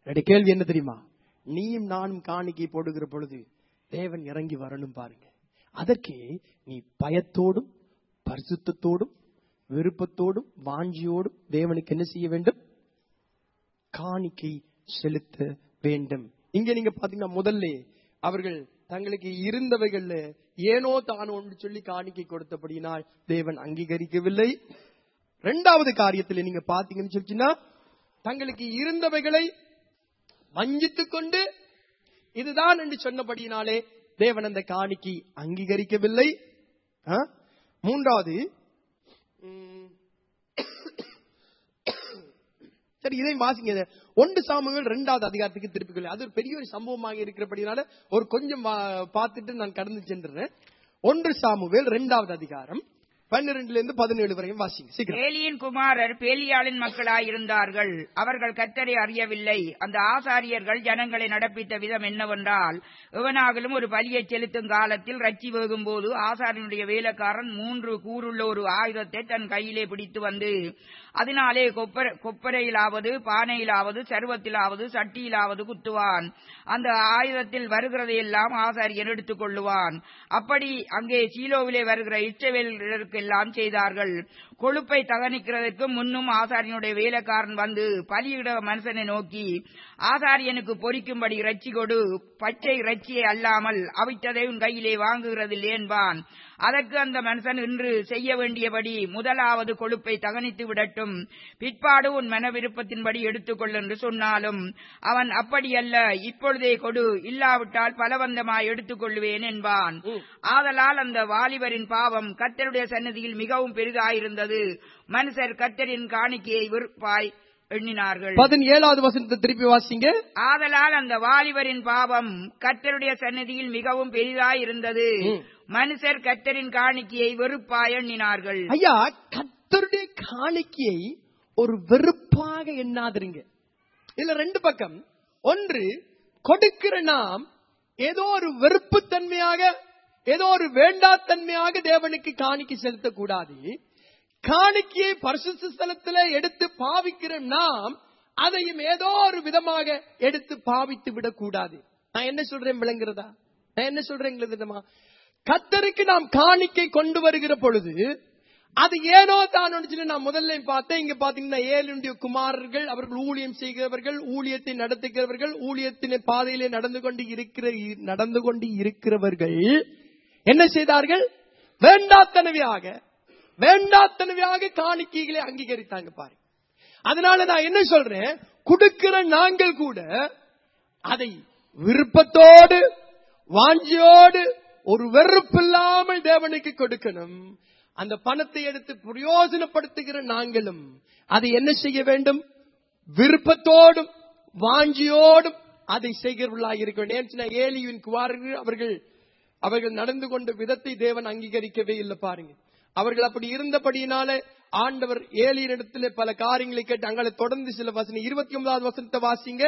என்னுடைய கேள்வி என்ன தெரியுமா நீயும் நானும் காணிக்கை போடுகிற பொழுது தேவன் இறங்கி வரணும் பாருங்க அதற்கு நீ பயத்தோடும் பரிசுத்தத்தோடும் விருப்பத்தோடும் வாஞ்சியோடும் தேவனுக்கு என்ன செய்ய வேண்டும் காணிக்கை செலுத்த வேண்டும் இங்க நீங்க பாத்தீங்கன்னா முதல்ல அவர்கள் தங்களுக்கு இருந்தவைகள்ல ஏனோ தானோ ஒன்று சொல்லி காணிக்கை கொடுத்தபடியினால் தேவன் அங்கீகரிக்கவில்லை இரண்டாவது காரியத்தில் நீங்க பாத்தீங்கன்னு சொல்லிச்சுன்னா தங்களுக்கு இருந்தவைகளை வஞ்சித்துக் கொண்டு இதுதான் என்று சொன்னபடியினாலே தேவன் அந்த காணிக்கை அங்கீகரிக்கவில்லை ஆ? மூன்றாவது ம், சரி இதையும் வாசிங்க இதை. ஒன்று சாமுவேல் இரண்டாவது அதிகாரத்துக்கு திருப்பிக்கொள்ள அது ஒரு பெரிய ஒரு சம்பவமாக இருக்கிறபடினால ஒரு கொஞ்சம் வா- பார்த்துட்டு நான் கடந்து சென்றுறேன் ஒன்று சாமுவேல் இரண்டாவது அதிகாரம் பன்னிரெண்டுல இருந்து பதினேழு வரையும் வாசிங்க சீக்கிரம் ஏலியின் குமாரர் பேலியாளின் மக்களாயிருந்தார்கள் அவர்கள் கர்த்தரை அறியவில்லை அந்த ஆசாரியர்கள் ஜனங்களை நடப்பித்த விதம் என்னவென்றால் எவனாகலும் ஒரு பலியை செலுத்தும் காலத்தில் ரச்சி வேகும்போது ஆசாரியனுடைய வேலைக்காரன் மூன்று கூறுள்ள ஒரு ஆயுதத்தை தன் கையிலே பிடித்து வந்து அதனாலே கொப்பர கொப்பரையிலாவது பானையிலாவது சருவத்திலாவது சட்டியிலாவது குத்துவான் அந்த ஆயுதத்தில் வருகிறதையெல்லாம் ஆசாரியன் எடுத்துக் கொள்ளுவான் அப்படி அங்கே சீலோவிலே வருகிற இஷ்டவேலருக்கெல்லாம் செய்தார்கள் கொழுப்பை தகனிக்கிறதற்கு முன்னும் ஆசாரியனுடைய வேலைக்காரன் வந்து பலியிட மனுஷனை நோக்கி ஆசாரியனுக்கு பொறிக்கும்படி இறைச்சி கொடு பச்சை இறைச்சியை அல்லாமல் அவித்ததை உன் கையிலே வாங்குகிறதில்லை என்பான் அதற்கு அந்த மனுஷன் இன்று செய்ய வேண்டியபடி முதலாவது கொழுப்பை தகனித்து விடட்டும் பிற்பாடு உன் மன விருப்பத்தின்படி எடுத்துக்கொள் என்று சொன்னாலும் அவன் அப்படியல்ல இப்பொழுதே கொடு இல்லாவிட்டால் பலவந்தமாய் எடுத்துக்கொள்வேன் என்பான் ஆதலால் அந்த வாலிபரின் பாவம் கர்த்தருடைய சன்னதியில் மிகவும் பெரிதாயிருந்தது மனுஷர் கர்த்தரின் காணிக்கையை விருப்பாய் எண்ணினார்கள் பதினேழாவது வசனத்தை திருப்பி வாசிங்க ஆதலால் அந்த வாலிபரின் பாவம் கர்த்தருடைய சன்னதியில் மிகவும் பெரிதாயிருந்தது ம். மனுஷர் கர்த்தரின் காணிக்கையை வெறுப்பாய் எண்ணினார்கள் ஐயா கத்தருடைய காணிக்கையை ஒரு வெறுப்பாக எண்ணாதிருங்க இதுல ரெண்டு பக்கம் ஒன்று கொடுக்கிற நாம் ஏதோ ஒரு வெறுப்புத்தன்மையாக ஏதோ ஒரு வேண்டாத்தன்மையாக தேவனுக்கு காணிக்கை செலுத்தக்கூடாது காணிக்கையை பரிசுத்த ஸ்தலத்திலே எடுத்து பாவிக்கிற நாம் அதையும் ஏதோ ஒரு விதமாக எடுத்து பாவித்து விடக்கூடாது நான் என்ன சொல்றேன் விளங்குறதா நான் என்ன சொல்றேன் விதமா கத்தருக்கு நாம் காணிக்கை கொண்டு வருகிற பொழுது அது ஏனோ தான் நான் முதல்ல பார்த்தேன் இங்க பாத்தீங்கன்னா ஏழுடைய குமாரர்கள் அவர்கள் ஊழியம் செய்கிறவர்கள் ஊழியத்தை நடத்துகிறவர்கள் ஊழியத்தின் பாதையிலே நடந்து கொண்டு இருக்கிற நடந்து கொண்டு இருக்கிறவர்கள் என்ன செய்தார்கள் வேண்டாத்தனவையாக வேண்டாத்தனவையாக காணிக்கைகளை அங்கீகரித்தாங்க பாரு அதனால நான் என்ன சொல்றேன் கொடுக்கிற நாங்கள் கூட அதை விருப்பத்தோடு வாஞ்சியோடு ஒரு வெறுப்பில்லாமல் தேவனுக்கு கொடுக்கணும் அந்த பணத்தை எடுத்து பிரயோஜனப்படுத்துகிற நாங்களும் அதை என்ன செய்ய வேண்டும் விருப்பத்தோடும் வாஞ்சியோடும் அதை செய்கிறவர்களாக இருக்க வேண்டும் ஏன்னு சொன்னா ஏலியின் குமாரர்கள் அவர்கள் அவர்கள் நடந்து கொண்ட விதத்தை தேவன் அங்கீகரிக்கவே இல்லை பாருங்க அவர்கள் அப்படி இருந்தபடியினால ஆண்டவர் ஏலியனிடத்திலே பல காரியங்களை கேட்டு அங்கே தொடர்ந்து சில வசனம் இருபத்தி ஒன்பதாவது வசனத்தை வாசிங்க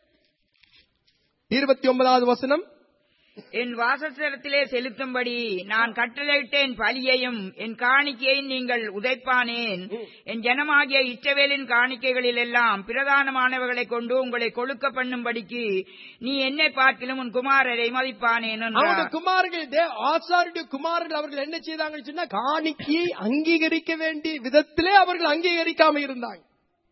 இருபத்தி ஒன்பதாவது வசனம் என் வாசஸ்தலத்திலே செலுத்தும்படி நான் கட்டளையிட்டேன் பலியையும் என் காணிக்கையை நீங்கள் உதைப்பானேன் என் ஜனமாகிய இஷ்டவேலின் காணிக்கைகளில் எல்லாம் பிரதானமானவர்களை கொண்டு உங்களை கொழுக்க பண்ணும்படிக்கு நீ என்னை பார்க்கிலும் உன் குமாரரை மதிப்பானேன் அவங்க என்றார். குமாரர்கள் தே- ஆசாருடைய குமாரர்கள் அவர்கள் என்ன செய்தாங்கன்னு சொன்னா காணிக்கையை அங்கீகரிக்க வேண்டிய விதத்திலே அவர்கள் அங்கீகரிக்காம இருந்தாங்க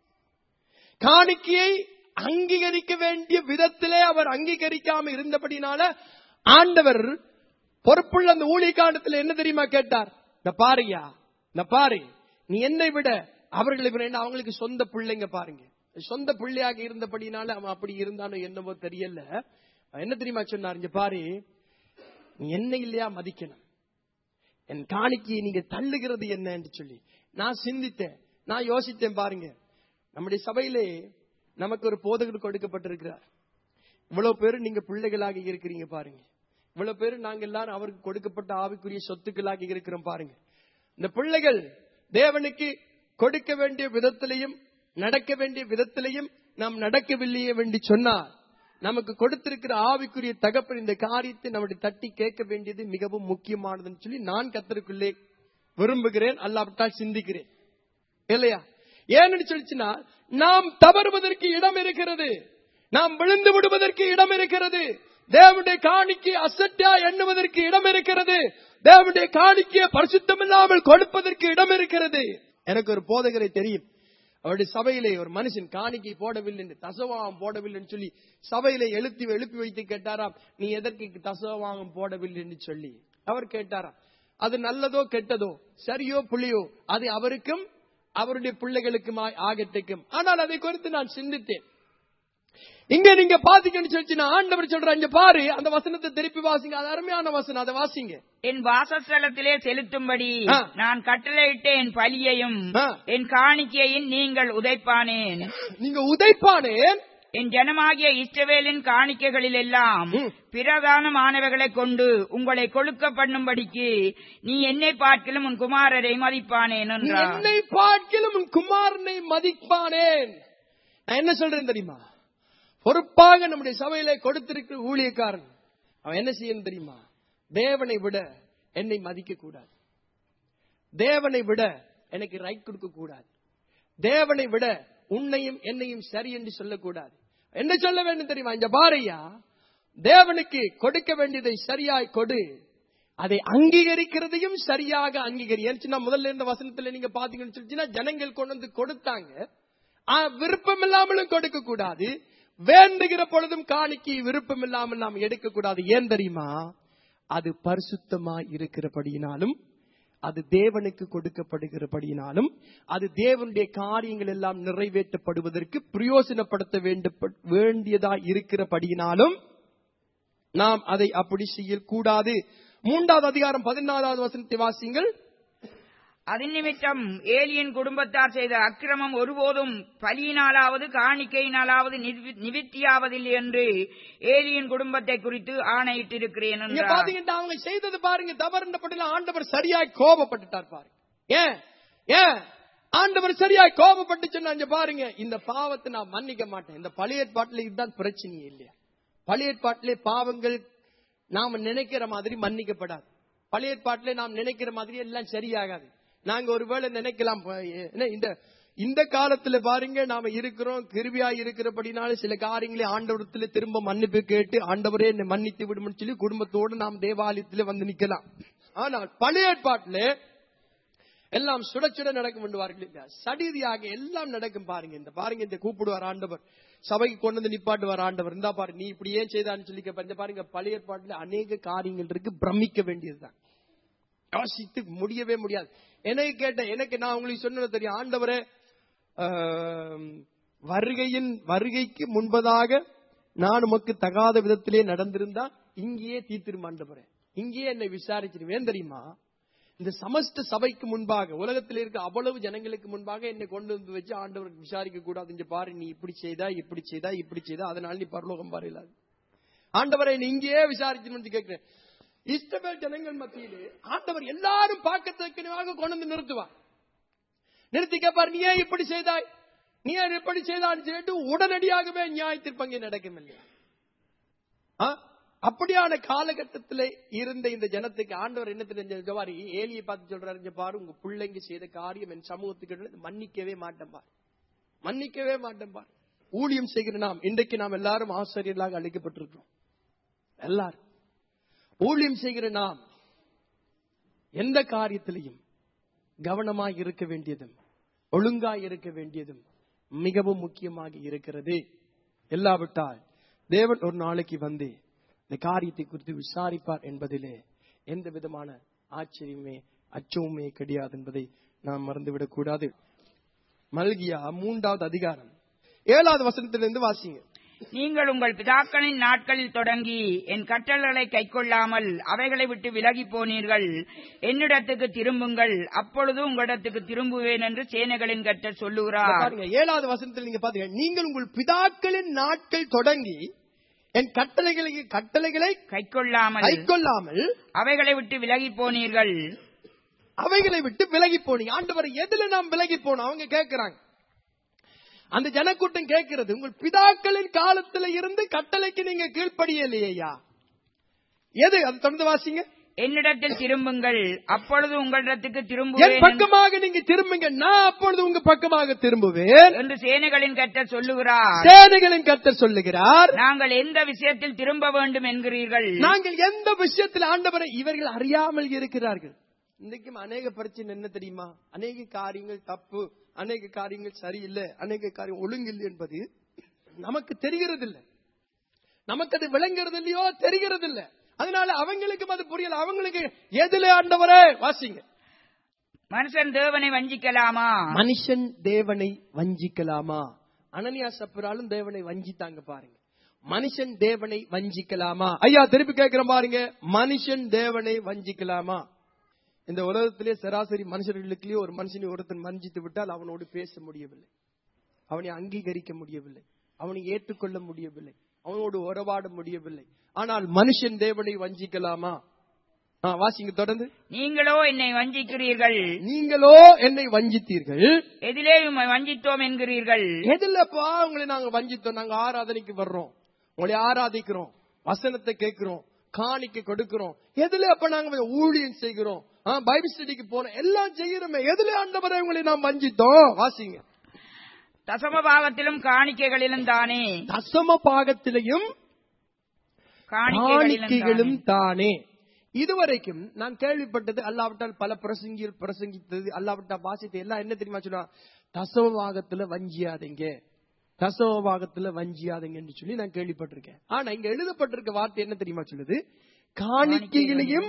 காணிக்கையை அங்கீகரிக்க வேண்டிய விதத்திலே அவர் அங்கீகரிக்காம இருந்தபடினால ஆண்டவர் பொறுப்புள்ள அந்த ஊழியக்காண்டத்தில் என்ன தெரியுமா கேட்டார் இந்த பாருயா இந்த பாரு நீ என்னை விட அவர்களை விட என்ன அவங்களுக்கு சொந்த பிள்ளைங்க பாருங்க சொந்த பிள்ளையாக இருந்தபடினால அவன் அப்படி இருந்தானோ என்னவோ தெரியல அவன் என்ன தெரியுமா சொன்னார் இங்க பாரு நீ என்ன இல்லையா மதிக்கணும் என் காணிக்கையை நீங்க தள்ளுகிறது என்ன என்று சொல்லி நான் சிந்தித்தேன் நான் யோசித்தேன் பாருங்க நம்முடைய சபையிலே நமக்கு ஒரு போதகர் கொடுக்கப்பட்டிருக்கிறார் இவ்வளவு பேரு நீங்க பிள்ளைகளாக இருக்கிறீங்க பாருங்க இவ்வளவு பேரு நாங்க எல்லாரும் அவருக்கு கொடுக்கப்பட்ட ஆவிக்குரிய சொத்துக்களாக இருக்கிறோம் பாருங்க இந்த பிள்ளைகள் தேவனுக்கு கொடுக்க வேண்டிய விதத்திலையும் நடக்க வேண்டிய விதத்திலையும் நாம் நடக்கவில்லையே வேண்டி சொன்னார் நமக்கு கொடுத்திருக்கிற ஆவிக்குரிய தகப்பன் இந்த காரியத்தை நம்முடைய தட்டி கேட்க வேண்டியது மிகவும் முக்கியமானதுன்னு சொல்லி நான் கத்தருக்குள்ளே விரும்புகிறேன் அல்லாவிட்டால் சிந்திக்கிறேன் இல்லையா ஏன்னு சொல்லிச்சுன்னா நாம் தவறுவதற்கு இடம் இருக்கிறது நாம் விழுந்து விடுவதற்கு இடம் இருக்கிறது தேவனுடைய காணிக்கை அசட்டா எண்ணுவதற்கு இடம் இருக்கிறது தேவனுடைய காணிக்கையை பரிசுத்தம் இல்லாமல் கொடுப்பதற்கு இடம் இருக்கிறது எனக்கு ஒரு போதகரை தெரியும் அவருடைய சபையிலே ஒரு மனுஷன் காணிக்கை போடவில்லை என்று தசவாகம் போடவில்லைன்னு சொல்லி சபையிலே எழுத்தி எழுப்பி வைத்து கேட்டாராம் நீ எதற்கு தசவாகம் போடவில்லை என்று சொல்லி அவர் கேட்டாராம் அது நல்லதோ கெட்டதோ சரியோ புள்ளியோ அது அவருக்கும் அவருடைய பிள்ளைகளுக்குமாய் ஆகட்டுக்கும் ஆனால் அதை குறித்து நான் சிந்தித்தேன் இங்க நீங்க பாத்தீங்கன்னு சொல்லிச்சுன்னா ஆண்டவர் சொல்ற இங்க பாரு அந்த வசனத்தை திருப்பி வாசிங்க அது அருமையான வசனம் அதை வாசிங்க என் வாசஸ்தலத்திலே செலுத்தும்படி ஆ. நான் கட்டளையிட்ட என் பலியையும் ஆ. என் காணிக்கையையும் நீங்கள் உதைப்பானேன் நீங்க உதைப்பானேன் என் ஜனமாகிய இஸ்ரவேலின் காணிக்கைகளில் எல்லாம் ம். பிரதானமானவைகளை கொண்டு உங்களை கொழுக்க பண்ணும்படிக்கு நீ என்னை பார்க்கிலும் உன் குமாரரை மதிப்பானேன் நீ என்றார் என்னை பார்க்கிலும் உன் குமாரனை மதிப்பானேன் நான் என்ன சொல்றேன் தெரியுமா பொறுப்பாக நம்முடைய சபையில கொடுத்திருக்கிற ஊழியக்காரன் அவன் என்ன செய்யணும் தெரியுமா தேவனை விட என்னை மதிக்க கூடாது தேவனை விட எனக்கு ரைட் கொடுக்க கூடாது தேவனை விட உன்னையும் என்னையும் சரி என்று சொல்லக்கூடாது என்ன சொல்ல வேண்டும் தெரியுமா இந்த பாரையா தேவனுக்கு கொடுக்க வேண்டியதை சரியாய் கொடு அதை அங்கீகரிக்கிறதையும் சரியாக அங்கீகரி ஏன்னு சொன்னா முதல்ல இருந்த வசனத்துல நீங்க பாத்தீங்கன்னு சொல்லிச்சுன்னா ஜனங்கள் கொண்டு வந்து கொடுத்தாங்க ஆ, விருப்பம் இல்லாமலும் கொடுக்க கூடாது வேண்டுகிற பொழுதும் காணிக்கை விருப்பம் இல்லாமல் நாம் எடுக்க கூடாது ஏன் தெரியுமா அது பரிசுத்தமா இருக்கிறபடியினாலும் அது தேவனுக்கு கொடுக்கப்படுகிறபடியினாலும் அது தேவனுடைய காரியங்கள் எல்லாம் நிறைவேற்றப்படுவதற்கு பிரயோசனப்படுத்த வேண்ட- வேண்டியதா இருக்கிறபடியினாலும் நாம் அதை அப்படி செய்யக்கூடாது மூன்றாவது அதிகாரம் பதினாலாவது வசனத்தை வாசிங்கள் அதன் நிமித்தம் ஏலியின் குடும்பத்தார் செய்த அக்கிரமம் ஒருபோதும் பலியினாலாவது காணிக்கையினாலாவது நிவி- நிவித்தியாவதில்லை என்று ஏலியின் குடும்பத்தை குறித்து ஆணையிட்டிருக்கிறேன் இங்க என்றார் பாத்தீங்கன்னா அவங்க செய்தது பாருங்க தவறுன்றப்பட்ட ஆண்டவர் சரியாய் கோபப்பட்டுட்டார் பாருங்க ஏன் ஏன் ஆண்டவர் சரியாய் கோபப்பட்டு சொன்னா இங்க பாருங்க இந்த பாவத்தை நான் மன்னிக்க மாட்டேன் இந்த பழைய ஏற்பாட்டுல இதுதான் பிரச்சனையே இல்லையா பழைய ஏற்பாட்டிலே பாவங்கள் நாம நினைக்கிற மாதிரி மன்னிக்கப்படாது பழைய ஏற்பாட்டிலே நாம் நினைக்கிற மாதிரி எல்லாம் சரியாகாது நாங்க ஒருவேளை நினைக்கலாம் ப- என்ன இந்த இந்த காலத்துல பாருங்க நாம இருக்கிறோம் கிருபியா இருக்கிறபடினால சில காரியங்களை ஆண்டவரத்துல திரும்ப மன்னிப்பு கேட்டு ஆண்டவரே என்னை மன்னித்து விடும்னு சொல்லி குடும்பத்தோடு நாம் தேவாலயத்துல வந்து நிக்கலாம் ஆனால் பழைய ஏற்பாட்டிலே எல்லாம் சுட சுட நடக்கும் என்றுவார்கள் இல்லையா சடிதியாக எல்லாம் நடக்கும் பாருங்க இந்த பாருங்க இந்த கூப்பிடுவார் ஆண்டவர் சபைக்கு கொண்டு வந்து நிப்பாட்டுவார் ஆண்டவர் இந்தா பாரு நீ இப்படி ஏன் செய்தான்னு சொல்லி கேட்பார். இந்த பாருங்க பழைய ஏற்பாட்டுல அநேக காரியங்கள் இருக்கு பிரமிக்க வேண்டியதுதான் யோசித்து முடியவே முடியாது எனக்கு கேட்ட எனக்கு நான் உங்களுக்கு சொன்னது தெரியும் ஆண்டவரே ஆம், வருகையின் வருகைக்கு முன்பதாக நான் உமக்கு தகாத விதத்திலே நடந்திருந்தா இங்கேயே தீத்திரும் ஆண்டவரே இங்கேயே என்னை விசாரிச்சிருவேன் தெரியுமா இந்த சமஸ்த சபைக்கு முன்பாக உலகத்தில் இருக்க அவ்வளவு ஜனங்களுக்கு முன்பாக என்னை கொண்டு வந்து வச்சு ஆண்டவர் விசாரிக்க கூடாது இங்க பாரு நீ இப்படி செய்தா இப்படி செய்தா இப்படி செய்தா அதனால நீ பரலோகம் பாரு இல்லாது ஆண்டவரை நீ இங்கேயே விசாரிச்சு கேட்கிறேன் இஸ்ரவேல் ஜனங்கள் மத்தியிலே ஆண்டவர் எல்லாரும் பார்க்கத்தக்கனவாக கொண்டு வந்து நிறுத்துவார் நிறுத்தி கேட்பார் நீ ஏன் இப்படி செய்தாய் நீ ஏன் இப்படி செய்தான்னு சொல்லிட்டு உடனடியாகவே நியாய தீர்ப்பங்கே நடக்கும் இல்லையா ஆ? அப்படியான காலகட்டத்தில் இருந்த இந்த ஜனத்துக்கு ஆண்டவர் என்ன தெரிஞ்ச பாரு ஏலியை பார்த்து சொல்றாரு இங்க பாரு உங்க பிள்ளைங்க செய்த காரியம் என் சமூகத்துக்கு நடந்தது, மன்னிக்கவே மாட்டேன் பார் மன்னிக்கவே மாட்டேன் பார் ஊழியம் செய்கிற நாம் இன்றைக்கு நாம் எல்லாரும் ஆசிரியர்களாக அழைக்கப்பட்டிருக்கிறோம் எல்லாரும் ஊழியம் செய்கிற நாம் எந்த காரியத்திலையும் கவனமாய் இருக்க வேண்டியதும் ஒழுங்காய் இருக்க வேண்டியதும் மிகவும் முக்கியமாக இருக்கிறது எல்லாவிட்டால் தேவன் ஒரு நாளைக்கு வந்து இந்த காரியத்தை குறித்து விசாரிப்பார் என்பதிலே எந்த விதமான ஆச்சரியமே அச்சமுமே கிடையாது என்பதை நாம் மறந்துவிடக் கூடாது மல்கியா மூன்றாவது அதிகாரம் ஏழாவது வசனத்திலிருந்து வாசிங்க நீங்கள் உங்கள் பிதாக்களின் நாட்களில் தொடங்கி என் கட்டளைகளை கைக்கொள்ளாமல் அவைகளை விட்டு விலகி போனீர்கள் என்னிடத்துக்கு திரும்புங்கள் அப்பொழுது உங்களிடத்துக்கு திரும்புவேன் என்று சேனைகளின் கர்த்தர் இங்க சொல்லுகிறார் பாருங்க ஏழாவது வசனத்தில் நீங்க பாத்தீங்க நீங்கள் உங்கள் பிதாக்களின் நாட்கள் தொடங்கி என் கட்டளைகளை கட்டளைகளை கைக்கொள்ளாமல் கைக்கொள்ளாமல் அவைகளை விட்டு விலகி போனீர்கள் அவைகளை விட்டு விலகி போனீங்க ஆண்டவர் எதுல நாம் விலகி போனோம் அவங்க கேட்கிறாங்க அந்த ஜனக்கூட்டம் கேட்கிறது உங்கள் பிதாக்களின் காலத்துல இருந்து கட்டளைக்கு நீங்க கீழ்ப்படியலையா எது அது தொடர்ந்து வாசிங்க என்னிடத்தில் திரும்புங்கள் அப்பொழுது உங்களிடத்துக்கு என் திரும்புவேன் பக்கமாக நீங்க திரும்புங்க நான் அப்பொழுது உங்க பக்கமாக திரும்புவேன் என்று சேனைகளின் கர்த்தர் சொல்லுகிறார் சேனைகளின் கர்த்தர் சொல்லுகிறார் நாங்கள் எந்த விஷயத்தில் திரும்ப வேண்டும் என்கிறீர்கள் நாங்கள் எந்த விஷயத்தில் ஆண்டவரை இவர்கள் அறியாமல் இருக்கிறார்கள் இன்றைக்கும் அநேக பிரச்சனை என்ன தெரியுமா அநேக காரியங்கள் தப்பு அநேக காரியங்கள் சரியில்லை அநேக காரியம் ஒழுங்கில்லை என்பது நமக்கு தெரிகிறது இல்ல நமக்கு அது விளங்குறது இல்லையோ தெரிகிறது இல்ல அதனால அவங்களுக்கும் அது புரியல அவங்களுக்கு எதுல ஆண்டவரே வாசிங்க மனுஷன் தேவனை வஞ்சிக்கலாமா மனுஷன் தேவனை வஞ்சிக்கலாமா அனனியா சப்புராலும் தேவனை வஞ்சித்தாங்க பாருங்க மனுஷன் தேவனை வஞ்சிக்கலாமா ஐயா திருப்பி கேட்கிற பாருங்க மனுஷன் தேவனை வஞ்சிக்கலாமா இந்த உலகத்திலே சராசரி மனுஷர்களுக்குள்ளே ஒரு மனுஷனை ஒருத்தன் வஞ்சித்து விட்டால் அவனோடு பேச முடியவில்லை அவனை அங்கீகரிக்க முடியவில்லை அவனை ஏற்றுக்கொள்ள முடியவில்லை அவனோடு உறவாட முடியவில்லை ஆனால் மனுஷன் தேவனை வஞ்சிக்கலாமா ஆ, வாசிங்க தொடர்ந்து நீங்களோ என்னை வஞ்சிக்கிறீர்கள் நீங்களோ என்னை வஞ்சித்தீர்கள் எதிலே உம்மை வஞ்சித்தோம் என்கிறீர்கள் எதுலப்பா உங்களை நாங்க வஞ்சித்தோம் நாங்க ஆராதனைக்கு வர்றோம் உங்களை ஆராதிக்கிறோம் வசனத்தை கேட்கிறோம் காணிக்க கொடுக்கிறோம் எதுல அப்ப நாங்க ஊழியம் செய்கிறோம் ஆ, பைபிள் ஸ்டடிக்கு போறோம் எல்லாம் செய்யறோமே எதுல ஆண்டவரை உங்களை நாம் வஞ்சித்தோம் வாசிங்க தசம பாகத்திலும் காணிக்கைகளிலும் தானே தசம பாகத்திலையும் காணிக்கைகளிலும் காணிக்கைகளும் தானே. தானே இதுவரைக்கும் நான் கேள்விப்பட்டது அல்லாவிட்டால் பல பிரசங்கியில் பிரசங்கித்தது அல்லாவிட்டால் வாசித்து எல்லாம் என்ன தெரியுமா சொன்னா தசம பாகத்துல வஞ்சியாதீங்க தசம பாகத்துல வஞ்சியாதீங்கன்னு சொல்லி நான் கேள்விப்பட்டிருக்கேன் ஆனா இங்க எழுதப்பட்டிருக்க வார்த்தை என்ன தெரியுமா சொல்லுது காணிக்கைகளையும்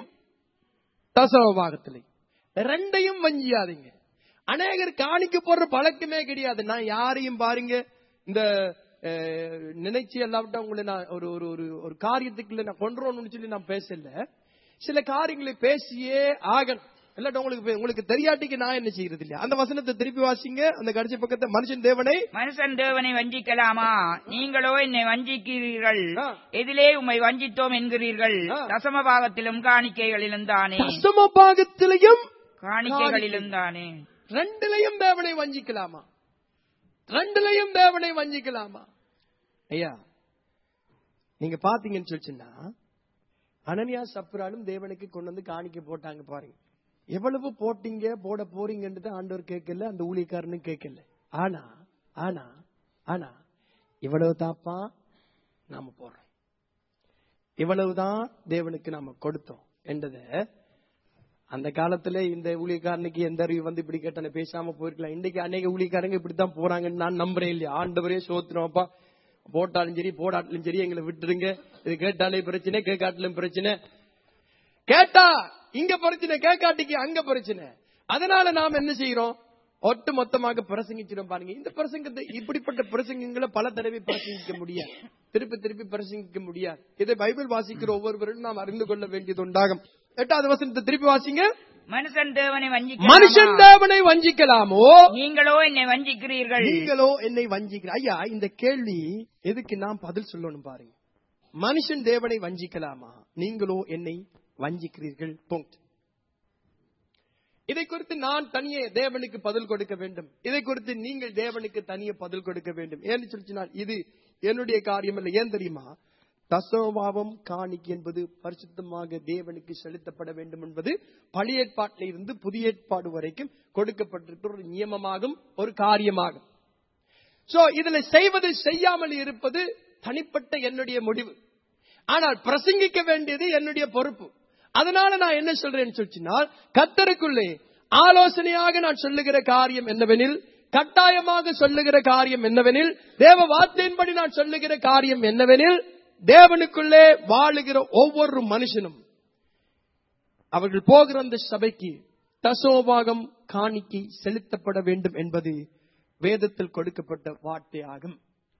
தசம பாகத்திலே ரெண்டையும் வஞ்சியாதீங்க அநேகர் காணிக்க போடுற பழக்கமே கிடையாது நான் யாரையும் பாருங்க இந்த அஹ், நினைச்சு எல்லாவிட்டா உங்களை நான் ஒரு ஒரு ஒரு ஒரு காரியத்துக்குள்ள நான் கொண்டுறோம்னு சொல்லி நான் பேசல சில காரியங்களை பேசியே ஆகணும் இல்லாட்ட உங்களுக்கு பே- உங்களுக்கு தெரியாட்டிக்கு நான் என்ன செய்யறது இல்லையா அந்த வசனத்தை திருப்பி வாசிங்க அந்த கடைசி பக்கத்தை மனுஷன் தேவனை மனுஷன் தேவனை வஞ்சிக்கலாமா நீங்களோ என்னை வஞ்சிக்கிறீர்கள் ஆ. எதிலே உம்மை வஞ்சித்தோம் என்கிறீர்கள் ஆ. தசம பாகத்திலும் காணிக்கைகளிலும் தானே தசம பாகத்திலையும் காணிக்கைகளிலும் தானே ரெண்டுலையும் தேவனை வஞ்சிக்கலாமா ரெண்டுலையும் தேவனை வஞ்சிக்கலாமா ஐயா நீங்க பாத்தீங்கன்னு சொல்லிச்சுன்னா அனனியா சப்ராலும் தேவனுக்கு கொண்டு வந்து காணிக்க போட்டாங்க பாருங்க எவ்வளவு போட்டீங்க போட போறீங்கன்றது ஆண்டவர் கேட்கல அந்த ஊழியக்காரனும் கேட்கல ஆனா ஆனா ஆனா இவ்வளவு தாப்பா நாம போடுறோம் இவ்வளவுதான் தேவனுக்கு நாம கொடுத்தோம் என்றதை அந்த காலத்துல இந்த ஊழியக்காரனுக்கு எந்த அறிவு வந்து இப்படி கேட்டானே பேசாம போயிருக்கலாம் இன்னைக்கு அநேக ஊழியக்காரங்க இப்படித்தான் போறாங்கன்னு நான் நம்புறேன் இல்லையா ஆண்டவரே சோத்துறோம்ப்பா போட்டாலும் சரி போடாட்டிலும் சரி எங்களை விட்டுருங்க இது கேட்டாலே பிரச்சனை கேட்காட்டிலும் பிரச்சனை கேட்டா இங்க பிரச்சனை கேட்காட்டிக்கு அங்க பிரச்சனை அதனால நாம் என்ன செய்யறோம் ஒட்டு மொத்தமாக பிரசங்கிச்சிடும் பாருங்க இந்த பிரசங்கத்தை இப்படிப்பட்ட பிரசங்கங்களை பல தடவை பிரசங்கிக்க முடியாது திருப்பி திருப்பி பிரசங்கிக்க முடியாது இதை பைபிள் வாசிக்கிற ஒவ்வொருவரும் நாம் அறிந்து கொள்ள வேண்டியது உண்டாகும் எட்டாவது வசனத்தை திருப்பி வாசிங்க மனுஷன் தேவனை மனுஷன் வஞ்சிக்கலாமா தேவனை வஞ்சிக்கலாமோ நீங்களோ என்னை வஞ்சிக்கிறீர்கள் நீங்களோ என்னை வஞ்சிக்கிற ஐயா இந்த கேள்வி எதுக்கு நான் பதில் சொல்லணும் பாருங்க மனுஷன் தேவனை வஞ்சிக்கலாமா நீங்களோ என்னை வஞ்சிக்கிறீர்கள் பொங்க் இதை குறித்து நான் தனியே தேவனுக்கு பதில் கொடுக்க வேண்டும் இதை குறித்து நீங்கள் தேவனுக்கு தனியே பதில் கொடுக்க வேண்டும் ஏன்னு சொல்லிச்சுனால் இது என்னுடைய காரியம் இல்லை ஏன் தெரியுமா தசோபாவம் காணிக்கை என்பது பரிசுத்தமாக தேவனுக்கு செலுத்தப்பட வேண்டும் என்பது பழைய ஏற்பாட்டில் இருந்து புதிய ஏற்பாடு வரைக்கும் கொடுக்கப்பட்டிருக்கிற ஒரு நியமமாகும் ஒரு காரியமாகும் சோ இதுல செய்வது செய்யாமல் இருப்பது தனிப்பட்ட என்னுடைய முடிவு ஆனால் பிரசங்கிக்க வேண்டியது என்னுடைய பொறுப்பு அதனால நான் என்ன சொல்றேன்னு சொல்லினால் கத்தருக்குள்ளே ஆலோசனையாக நான் சொல்லுகிற காரியம் என்னவெனில் கட்டாயமாக சொல்லுகிற காரியம் என்னவெனில் தேவ வார்த்தையின்படி நான் சொல்லுகிற காரியம் என்னவெனில் தேவனுக்குள்ளே வாழுகிற ஒவ்வொரு மனுஷனும் அவர்கள் போகிற அந்த சபைக்கு தசோபாகம் காணிக்கை செலுத்தப்பட வேண்டும் என்பது வேதத்தில் கொடுக்கப்பட்ட வார்த்தையாகும்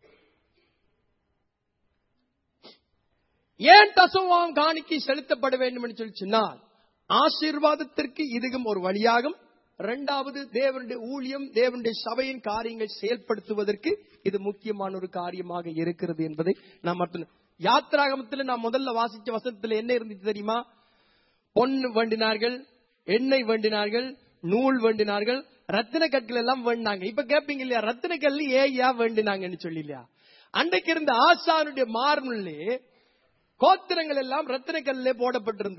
ஏன் தசோபாகம் காணிக்கை செலுத்தப்பட வேண்டும் என்று சொல்லி சொன்னால் ஆசீர்வாதத்திற்கு இதுவும் ஒரு வழியாகும் இரண்டாவது தேவனுடைய ஊழியம் தேவனுடைய சபையின் காரியங்கள் செயல்படுத்துவதற்கு இது முக்கியமான ஒரு காரியமாக இருக்கிறது என்பதை நாம் மட்டும் யாத்திராகமத்தில் நான் முதல்ல வாசிச்ச வசனத்தில் என்ன இருந்துச்சு தெரியுமா பொண்ணு வேண்டினார்கள் எண்ணெய் வேண்டினார்கள் நூல் வேண்டினார்கள் ரத்தின கற்கள் எல்லாம் வேண்டினாங்க இப்ப கேப்பீங்க இல்லையா ரத்தின கல் ஏயா வேண்டினாங்கன்னு சொல்லி இல்லையா அன்றைக்கு இருந்த ஆசானுடைய மார்பிலே கோத்திரங்கள் எல்லாம் ரத்தின கல்லே போடப்பட்டிருந்தது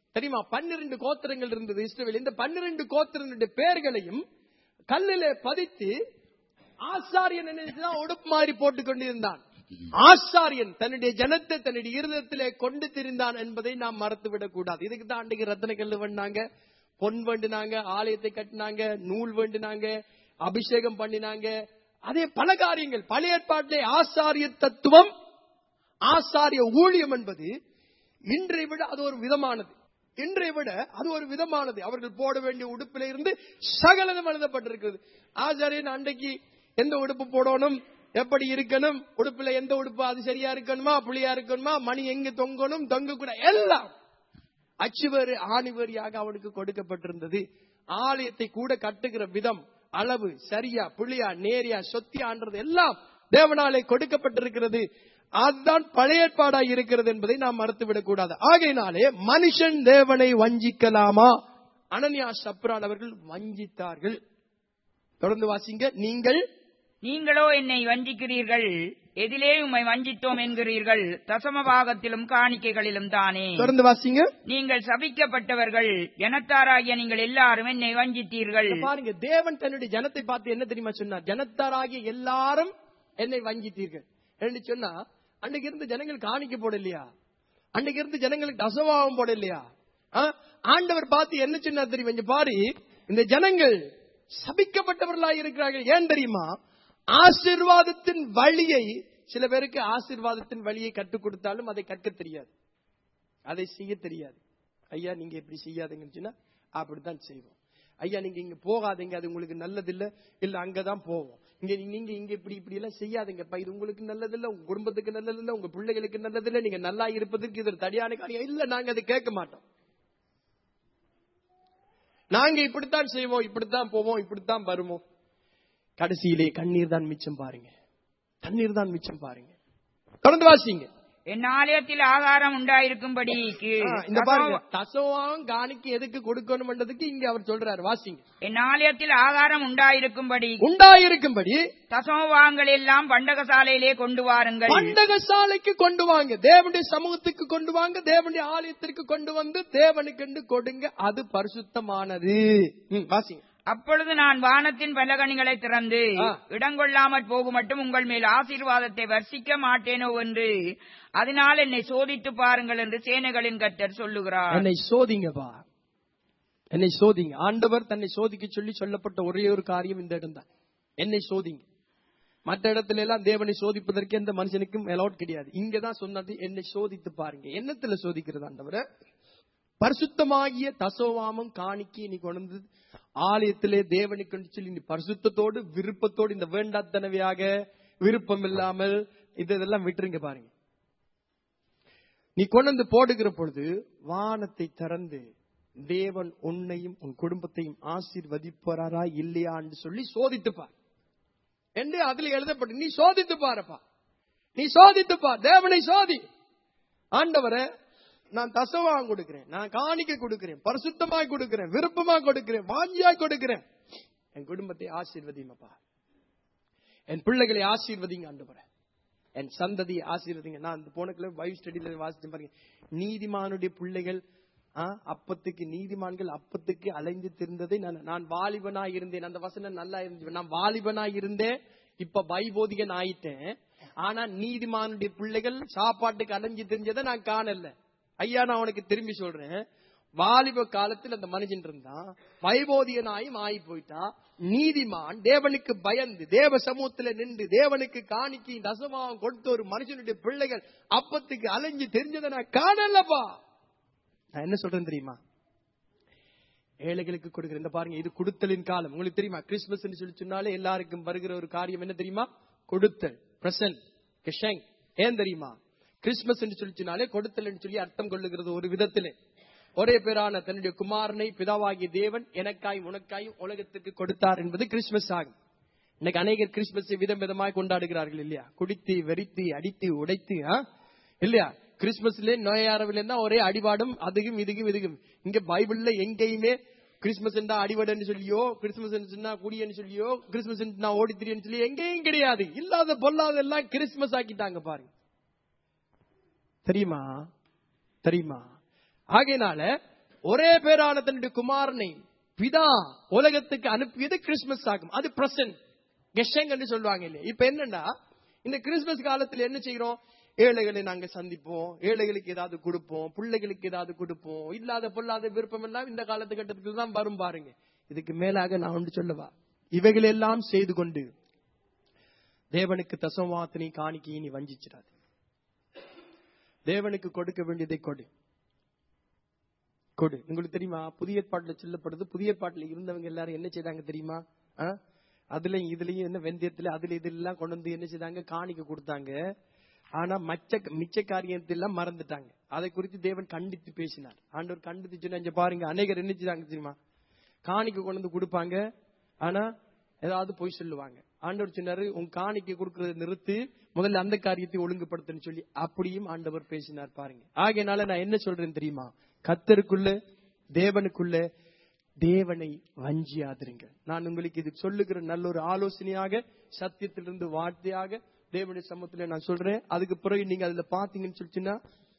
தெரியுமா பன்னிரண்டு கோத்திரங்கள் இருந்தது இஸ்ரவேல் இந்த பன்னிரண்டு கோத்திரங்களுடைய பெயர்களையும் கல்லிலே பதித்து ஆசாரியன் என்னதான் உடுப்பு மாதிரி போட்டுக் கொண்டிருந்தான் ஆசாரியன் தன்னுடைய ஜனத்தை தன்னுடைய இருதயத்திலே கொண்டு திரிந்தான் என்பதை நாம் மறந்துவிடக் கூடாது இதுக்கு தான் அன்றைக்கு ரத்தன கல்லு பண்ணாங்க பொன் வேண்டினாங்க ஆலயத்தை கட்டினாங்க நூல் வேண்டினாங்க அபிஷேகம் பண்ணினாங்க அதே பல காரியங்கள் பழைய ஏற்பாட்டிலே ஆசாரிய தத்துவம் ஆசாரிய ஊழியம் என்பது இன்றை விட அது ஒரு விதமானது இன்றை விட அது ஒரு விதமானது அவர்கள் போட வேண்டிய உடுப்பில இருந்து சகலதும் எழுதப்பட்டிருக்கிறது ஆசாரியன் அன்றைக்கு எந்த உடுப்பு போடணும் எப்படி இருக்கணும் உடுப்புல எந்த உடுப்பு அது சரியா இருக்கணுமா புளியா இருக்கணுமா மணி எங்க தொங்கணும் தொங்க கூட எல்லாம் அச்சுவேறு ஆணிவேரியாக அவனுக்கு கொடுக்கப்பட்டிருந்தது ஆலயத்தை கூட கட்டுகிற விதம் அளவு சரியா புளியா நேரியா சொத்தியான்றது எல்லாம் தேவனாலே கொடுக்கப்பட்டிருக்கிறது அதுதான் பழைய ஏற்பாடாய் இருக்கிறது என்பதை நாம் மறுத்துவிடக் கூடாது ஆகையினாலே மனுஷன் தேவனை வஞ்சிக்கலாமா அனன்யா சப்ரான் அவர்கள் வஞ்சித்தார்கள் தொடர்ந்து வாசிங்க நீங்கள் நீங்களோ என்னை வஞ்சிக்கிறீர்கள் எதிலே உம்மை வஞ்சித்தோம் என்கிறீர்கள் தசம பாகத்திலும் காணிக்கைகளிலும் தானே தொடர்ந்து வாசிங்க நீங்கள் சபிக்கப்பட்டவர்கள் ஜனத்தாராகிய நீங்கள் எல்லாரும் என்னை வஞ்சித்தீர்கள் இப்ப பாருங்க தேவன் தன்னுடைய ஜனத்தை பார்த்து என்ன தெரியுமா சொன்னார் ஜனத்தாராகிய எல்லாரும் என்னை வஞ்சித்தீர்கள் என்று சொன்னா அன்னைக்கு இருந்த ஜனங்கள் காணிக்க போடலையா அன்னைக்கு இருந்த ஜனங்களுக்கு அசவாபம் போடலையா ஆ? ஆண்டவர் பார்த்து என்ன சொன்னார் தெரியுமா இங்க பாரு இந்த ஜனங்கள் சபிக்கப்பட்டவர்களாக இருக்கிறார்கள் ஏன் தெரியுமா ஆசீர்வாதத்தின் வழியை சில பேருக்கு ஆசீர்வாதத்தின் வழியை கற்றுக் கொடுத்தாலும் அதை கற்க தெரியாது அதை செய்ய தெரியாது ஐயா நீங்க இப்படி செய்யாதீங்கன்னு சொன்னா அப்படித்தான் செய்வோம் ஐயா நீங்க இங்க போகாதீங்க அது உங்களுக்கு நல்லது இல்ல இல்ல அங்கதான் போவோம் இங்க நீங்க இங்க இப்படி இப்படி எல்லாம் செய்யாதீங்கப்பா இது உங்களுக்கு நல்லது இல்ல உங்க குடும்பத்துக்கு நல்லது இல்ல உங்க பிள்ளைகளுக்கு நல்லது இல்ல நீங்க நல்லா இருப்பதற்கு இது ஒரு தடியான காரியம் இல்ல நாங்க அதை கேட்க மாட்டோம் நாங்க இப்படித்தான் செய்வோம் இப்படித்தான் போவோம் இப்படித்தான் வருவோம் கடைசியிலே கண்ணீர் தான் மிச்சம் பாருங்க தண்ணீர் தான் மிச்சம் பாருங்க தொடர்ந்து வாசிங்க என் ஆலயத்தில் ஆகாரம் உண்டாயிருக்கும்படிக்கு ஆ, இந்த பாருங்க தசவாம் காணிக்கு எதுக்கு கொடுக்கணும்ன்றதுக்கு இங்க அவர் சொல்றாரு வாசிங்க என் ஆலயத்தில் ஆகாரம் உண்டாயிருக்கும்படி உண்டாயிருக்கும்படி தசமபாகங்கள் எல்லாம் பண்டகசாலையிலே கொண்டு வாருங்கள் பண்டகசாலைக்கு கொண்டு வாங்க தேவனுடைய சமூகத்துக்கு கொண்டு வாங்க தேவனுடைய ஆலயத்திற்கு கொண்டு வந்து தேவனுக்கு கொடுங்க அது பரிசுத்தமானது ம், வாசிங்க அப்பொழுது நான் வானத்தின் பலகணிகளை திறந்து ஆ. இடங்கொள்ளாமற் போகும் மட்டும் உங்கள் மேல் ஆசீர்வாதத்தை வர்ஷிக்க மாட்டேனோ என்று அதனால் என்னை சோதித்து பாருங்கள் என்று சேனைகளின் கர்த்தர் சொல்லுகிறார் என்னை சோதிங்கப்பா என்னை சோதிங்க ஆண்டவர் தன்னை சோதிக்க சொல்லி சொல்லப்பட்ட ஒரே ஒரு காரியம் இந்த இடம்தான் என்னை சோதிங்க மற்ற இடத்துல எல்லாம் தேவனை சோதிப்பதற்கு எந்த மனுஷனுக்கும் அலௌட் கிடையாது இங்கதான் சொன்னது என்னை சோதித்து பாருங்க என்னத்துல சோதிக்கிறது ஆண்டவரை பரிசுத்தமாகிய தசோவாமம் காணிக்கை நீ கொண்டு வந்து ஆலயத்திலே தேவனுக்கு என்று சொல்லி நீ பரிசுத்தத்தோடு விருப்பத்தோடு இந்த வேண்டாத்தனவையாக விருப்பம் இல்லாமல் இது இதெல்லாம் விட்டுருங்க பாருங்க நீ கொண்டு வந்து போடுகிற பொழுது வானத்தை திறந்து தேவன் உன்னையும் உன் குடும்பத்தையும் ஆசீர்வதிப்பாரா இல்லையான்னு சொல்லி சோதித்து பார் என்று அதுல எழுதப்பட்டு நீ சோதித்து பாருப்பா நீ சோதித்து பார் தேவனை சோதி ஆண்டவரை நான் தசவாங்க கொடுக்கிறேன் நான் காணிக்க கொடுக்கிறேன் பரிசுத்தமாய் கொடுக்கிறேன் விருப்பமா கொடுக்கிறேன் வாஞ்சியாய் கொடுக்கிறேன் என் குடும்பத்தை ஆசீர்வதிங்கப்பா என் பிள்ளைகளை ஆசீர்வதிங்க ஆண்டவரை என் சந்ததியை ஆசீர்வதிங்க நான் அந்த போனக்குள்ள பைபிள் ஸ்டடியில வாசிச்சு பாருங்க நீதிமானுடைய பிள்ளைகள் ஆ, அப்பத்துக்கு நீதிமான்கள் அப்பத்துக்கு அலைந்து திரிந்ததை நான் நான் வாலிபனாய் இருந்தேன் அந்த வசனம் நல்லா இருந்துச்சு நான் வாலிபனாய் இருந்தேன் இப்ப வைபோதிகன் ஆயிட்டேன் ஆனா நீதிமானுடைய பிள்ளைகள் சாப்பாட்டுக்கு அலைஞ்சு தெரிஞ்சதை நான் காணல ஐயா நான் உனக்கு திரும்பி சொல்றேன் வாலிப காலத்தில் அந்த மனுஷன் இருந்தான் வைபோதிகனாயும் ஆகி போயிட்டான் நீதிமான் தேவனுக்கு பயந்து தேவ சமூகத்துல நின்று தேவனுக்கு காணிக்கை தசமாவும் கொடுத்த ஒரு மனுஷனுடைய பிள்ளைகள் அப்பத்துக்கு அலைஞ்சு தெரிஞ்சதை நான் காணலப்பா நான் என்ன சொல்றேன் தெரியுமா ஏழைகளுக்கு கொடுக்கிற இந்த பாருங்க இது கொடுத்தலின் காலம் உங்களுக்கு தெரியுமா கிறிஸ்துமஸ் சொல்லி சொன்னாலே எல்லாருக்கும் வருகிற ஒரு காரியம் என்ன தெரியுமா கொடுத்தல் பிரசன்ட் கிஷங் ஏன் தெரியுமா கிறிஸ்துமஸ் என்று சொல்லி சொன்னாலே கொடுத்தல் என்று சொல்லி அர்த்தம் கொள்ளுகிறது ஒரு விதத்திலே ஒரே பேரான தன்னுடைய குமாரனை பிதாவாகிய தேவன் எனக்காய் உனக்காய் உலகத்துக்கு கொடுத்தார் என்பது கிறிஸ்துமஸ் ஆகும் இன்னைக்கு அநேகர் கிறிஸ்துமஸை விதம் விதமாய் கொண்டாடுகிறார்கள் இல்லையா குடித்து வெறித்து அடித்து உடைத்து ஆ? இல்லையா கிறிஸ்துமஸ்ல நோயாரவில இருந்தா ஒரே அடிபாடும் அதுக்கும் இதுக்கும் இதுக்கும் இங்க பைபிள்ல எங்கேயுமே கிறிஸ்துமஸ் அடிவடன்னு சொல்லியோ கிறிஸ்துமஸ் சொன்னா குடியன்னு சொல்லியோ கிறிஸ்துமஸ் ஓடித்திரியன்னு சொல்லி எங்கேயும் கிடையாது இல்லாத பொல்லாத எல்லாம் கிறிஸ்துமஸ் ஆக்கிட்டாங்க பாருங்க தெரியுமா தெரியுமா ஆகையினால ஒரே பேரான தன்னுடைய குமாரனை பிதா உலகத்துக்கு அனுப்பியது கிறிஸ்துமஸ் ஆகும் அது பிரசன்ட் கெஷங் என்று சொல்லுவாங்க இல்லையா இப்ப என்னன்னா இந்த கிறிஸ்துமஸ் காலத்துல என்ன செய்யறோம் ஏழைகளை நாங்க சந்திப்போம் ஏழைகளுக்கு ஏதாவது கொடுப்போம் பிள்ளைகளுக்கு ஏதாவது கொடுப்போம் இல்லாத பொல்லாத விருப்பம் எல்லாம் இந்த காலத்துக்கட்டத்தில் தான் வரும் பாருங்க இதுக்கு மேலாக நான் ஒன்று சொல்லவா இவைகளெல்லாம் செய்து கொண்டு தேவனுக்கு தசவாத்தினி காணிக்கையை நீ வஞ்சிச்சிடாது தேவனுக்கு கொடுக்க வேண்டியதை கொடு கொடு உங்களுக்கு தெரியுமா புதிய ஏற்பாட்டுல சொல்லப்படுது புதிய ஏற்பாட்டுல இருந்தவங்க எல்லாரும் என்ன செய்தாங்க தெரியுமா ஆ? அதுலயும் இதுலயும் என்ன வெந்தயத்துல அதுல இதெல்லாம் கொண்டு வந்து என்ன செய்தாங்க காணிக்க கொடுத்தாங்க ஆனா மச்ச மிச்ச காரியத்தை எல்லாம் மறந்துட்டாங்க அதை குறித்து தேவன் கண்டித்து பேசினார் ஆண்டவர் கண்டித்து சொன்னா இங்க பாருங்க அநேகர் என்ன செய்தாங்க தெரியுமா காணிக்க கொண்டு வந்து கொடுப்பாங்க ஆனா ஏதாவது போய் சொல்லுவாங்க ஆண்டவர் சொன்னாரு உன் காணிக்கை கொடுக்கறத நிறுத்து முதல்ல அந்த காரியத்தை ஒழுங்குபடுத்துன்னு சொல்லி அப்படியும் ஆண்டவர் பேசினார் பாருங்க ஆகையனால நான் என்ன சொல்றேன் தெரியுமா கத்தருக்குள்ள தேவனுக்குள்ள தேவனை வஞ்சியாதிருங்க நான் உங்களுக்கு இது சொல்லுகிற நல்ல ஒரு ஆலோசனையாக சத்தியத்திலிருந்து வார்த்தையாக தேவனுடைய சமூகத்துல நான் சொல்றேன் அதுக்கு பிறகு நீங்க அதுல பாத்தீங்கன்னு சொல்லிச்சுன்னா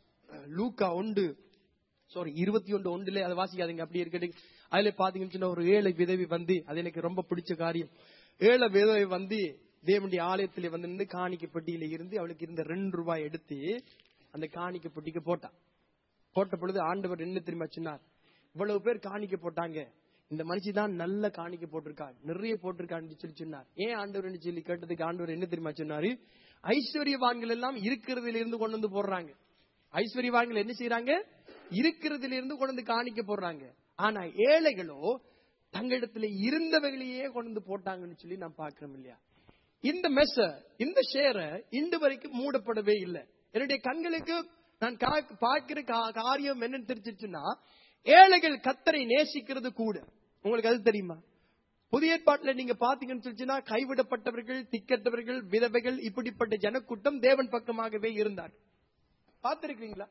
லூக்கா ஒன்று சாரி இருபத்தி ஒன்று ஒன்றுல அதை வாசிக்காதீங்க அப்படி இருக்கட்டும் அதுல பாத்தீங்கன்னு சொன்னா ஒரு ஏழை விதவி வந்து அது எனக்கு ரொம்ப பிடிச்ச காரியம் ஏழை விதவை வந்து தேவனுடைய ஆலயத்திலே வந்து நின்று காணிக்கை பெட்டியில இருந்து அவளுக்கு இருந்த ரெண்டு ரூபாய் எடுத்து அந்த காணிக்கை பெட்டிக்கு போட்டான் போட்ட பொழுது ஆண்டவர் என்ன தெரியுமா சொன்னார் இவ்வளவு பேர் காணிக்க போட்டாங்க இந்த மனுஷி தான் நல்ல காணிக்க போட்டிருக்கா நிறைய போட்டிருக்கான்னு சொல்லி சொன்னார் ஏன் ஆண்டவர் சொல்லி கேட்டதுக்கு ஆண்டவர் என்ன தெரியுமா சொன்னாரு ஐஸ்வர்யவான்கள் எல்லாம் இருக்கிறதுல இருந்து கொண்டு வந்து போடுறாங்க ஐஸ்வர்யவான்கள் என்ன செய்யறாங்க இருக்கிறதுல இருந்து கொண்டு வந்து காணிக்க போடுறாங்க ஆனா ஏழைகளோ தங்களிடத்துல இருந்தவைகளையே கொண்டு வந்து போட்டாங்கன்னு சொல்லி நான் பாக்குறோம் இல்லையா இந்த மெஸ்ஸ இந்த ஷேர இன்று வரைக்கும் மூடப்படவே இல்லை என்னுடைய கண்களுக்கு நான் கா- பார்க்கிற கா- காரியம் என்னன்னு தெரிஞ்சிச்சுன்னா ஏழைகள் கத்தரை நேசிக்கிறது கூட உங்களுக்கு அது தெரியுமா புதிய ஏற்பாட்டுல நீங்க பாத்தீங்கன்னு சொல்லிச்சுன்னா கைவிடப்பட்டவர்கள் திக்கற்றவர்கள் விதவைகள் இப்படிப்பட்ட ஜனக்கூட்டம் தேவன் பக்கமாகவே இருந்தார் பார்த்திருக்கீங்களா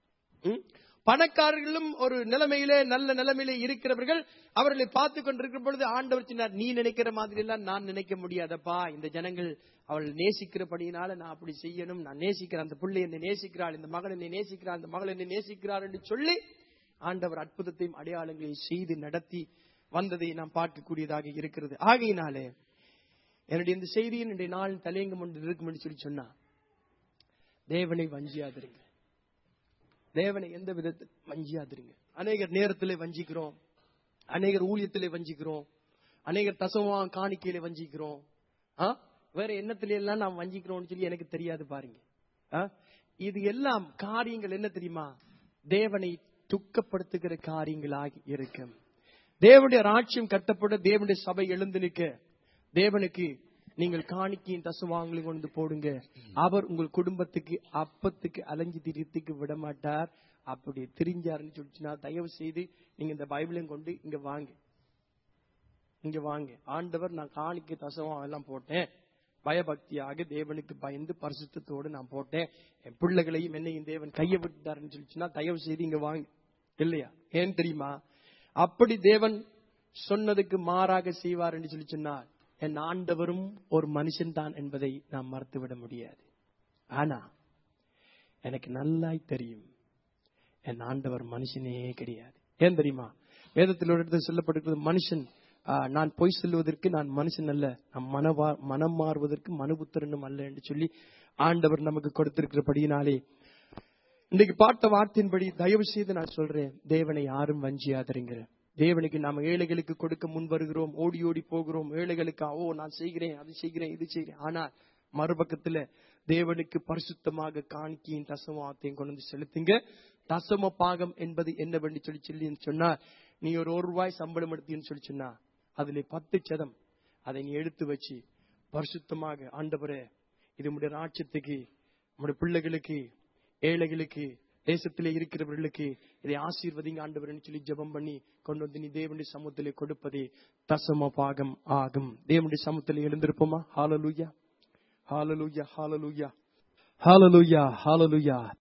ம்? பணக்காரர்களும் ஒரு நிலைமையிலே நல்ல நிலைமையிலே இருக்கிறவர்கள் அவர்களை பார்த்து கொண்டிருக்கிற பொழுது ஆண்டவர் சொன்னார் நீ நினைக்கிற மாதிரி எல்லாம் நான் நினைக்க முடியாதப்பா இந்த ஜனங்கள் அவள் நேசிக்கிறபடியினால நான் அப்படி செய்யணும் நான் நேசிக்கிறேன் அந்த பிள்ளை என்னை நேசிக்கிறாள் இந்த மகள் என்னை நேசிக்கிறாள் அந்த மகள் என்னை நேசிக்கிறார் என்று சொல்லி ஆண்டவர் அற்புதத்தையும் அடையாளங்களையும் செய்து நடத்தி வந்ததை நாம் பார்க்கக்கூடியதாக இருக்கிறது ஆகையினாலே என்னுடைய இந்த செய்தியின் இன்றைய நாள் தலையங்கம் ஒன்று இருக்கும் என்று சொல்லி சொன்னா தேவனை வஞ்சியாதிருங்க தேவனை எந்த விதத்தில் வஞ்சியாதிருங்க அநேகர் நேரத்திலே வஞ்சிக்கிறோம் அநேகர் ஊழியத்திலே வஞ்சிக்கிறோம் அநேகர் தசவா காணிக்கையில வஞ்சிக்கிறோம் ஆ? வேற எண்ணத்தில எல்லாம் நாம் வஞ்சிக்கிறோம்னு சொல்லி எனக்கு தெரியாது பாருங்க ஆ? இது எல்லாம் காரியங்கள் என்ன தெரியுமா தேவனை துக்கப்படுத்துகிற காரியங்களாக இருக்கும் தேவனுடைய ராட்சியம் கட்டப்பட தேவனுடைய சபை எழுந்து நிற்க தேவனுக்கு நீங்கள் காணிக்கையின் தசுவாங்களை கொண்டு போடுங்க அவர் உங்கள் குடும்பத்துக்கு அப்பத்துக்கு அலைஞ்சு திரியத்துக்கு விட மாட்டார் அப்படி திரிஞ்சாருன்னு சொல்லிச்சுன்னா தயவு செய்து நீங்க இந்த பைபிளையும் கொண்டு இங்க வாங்க இங்க வாங்க ஆண்டவர் நான் காணிக்கை தசவம் எல்லாம் போட்டேன் பயபக்தியாக தேவனுக்கு பயந்து பரிசுத்தத்தோடு நான் போட்டேன் என் பிள்ளைகளையும் என்னையும் தேவன் கையை விட்டுட்டாருன்னு சொல்லிச்சுன்னா தயவு செய்து இங்க வாங்க இல்லையா ஏன் தெரியுமா அப்படி தேவன் சொன்னதுக்கு மாறாக செய்வார் என்று சொல்லி சொன்னார் என் ஆண்டவரும் ஒரு மனுஷன் தான் என்பதை நாம் மறுத்துவிட முடியாது ஆனா எனக்கு நல்லாய் தெரியும் என் ஆண்டவர் மனுஷனே கிடையாது ஏன் தெரியுமா வேதத்தில் ஒரு இடத்துல சொல்லப்பட்டிருக்கிறது மனுஷன் ஆ, நான் பொய் சொல்லுவதற்கு நான் மனுஷன் அல்ல நான் மனவா மனம் மாறுவதற்கு மனுபுத்திரனும் அல்ல என்று சொல்லி ஆண்டவர் நமக்கு கொடுத்திருக்கிறபடியினாலே இன்னைக்கு பார்த்த வார்த்தையின்படி தயவு செய்து நான் சொல்றேன் தேவனை யாரும் வஞ்சியாதருங்கிற தேவனுக்கு நாம ஏழைகளுக்கு கொடுக்க முன் வருகிறோம் ஓடி ஓடி போகிறோம் ஏழைகளுக்கு ஓ நான் செய்கிறேன் அது செய்கிறேன் இது செய்கிறேன் ஆனால் மறுபக்கத்துல தேவனுக்கு பரிசுத்தமாக காணிக்கையும் தசமத்தையும் கொண்டு வந்து செலுத்துங்க தசம பாகம் என்பது என்னவென்று சொல்லி சொல்லி சொன்னா நீ ஒரு ஒரு ரூபாய் சம்பளம் எடுத்தீன்னு சொல்லி சொன்னா அதுல பத்து சதம் அதை நீ எடுத்து வச்சு பரிசுத்தமாக ஆண்டவரே இது உடைய ராட்சியத்துக்கு உடைய பிள்ளைகளுக்கு ஏழைகளுக்கு தேசத்திலே இருக்கிறவர்களுக்கு இதை ஆசீர்வதிங்க ஆண்டவர்னு சொல்லி ஜெபம் பண்ணி கொண்டு வந்து நீ தேவனுடைய சமூகத்திலே கொடுப்பதே தசம பாகம் ஆகும் தேவனுடைய சமூகத்திலே எழுந்திருப்போமா ஹாலலூயா ஹாலலூயா ஹாலலூயா ஹாலலூயா ஹாலலூயா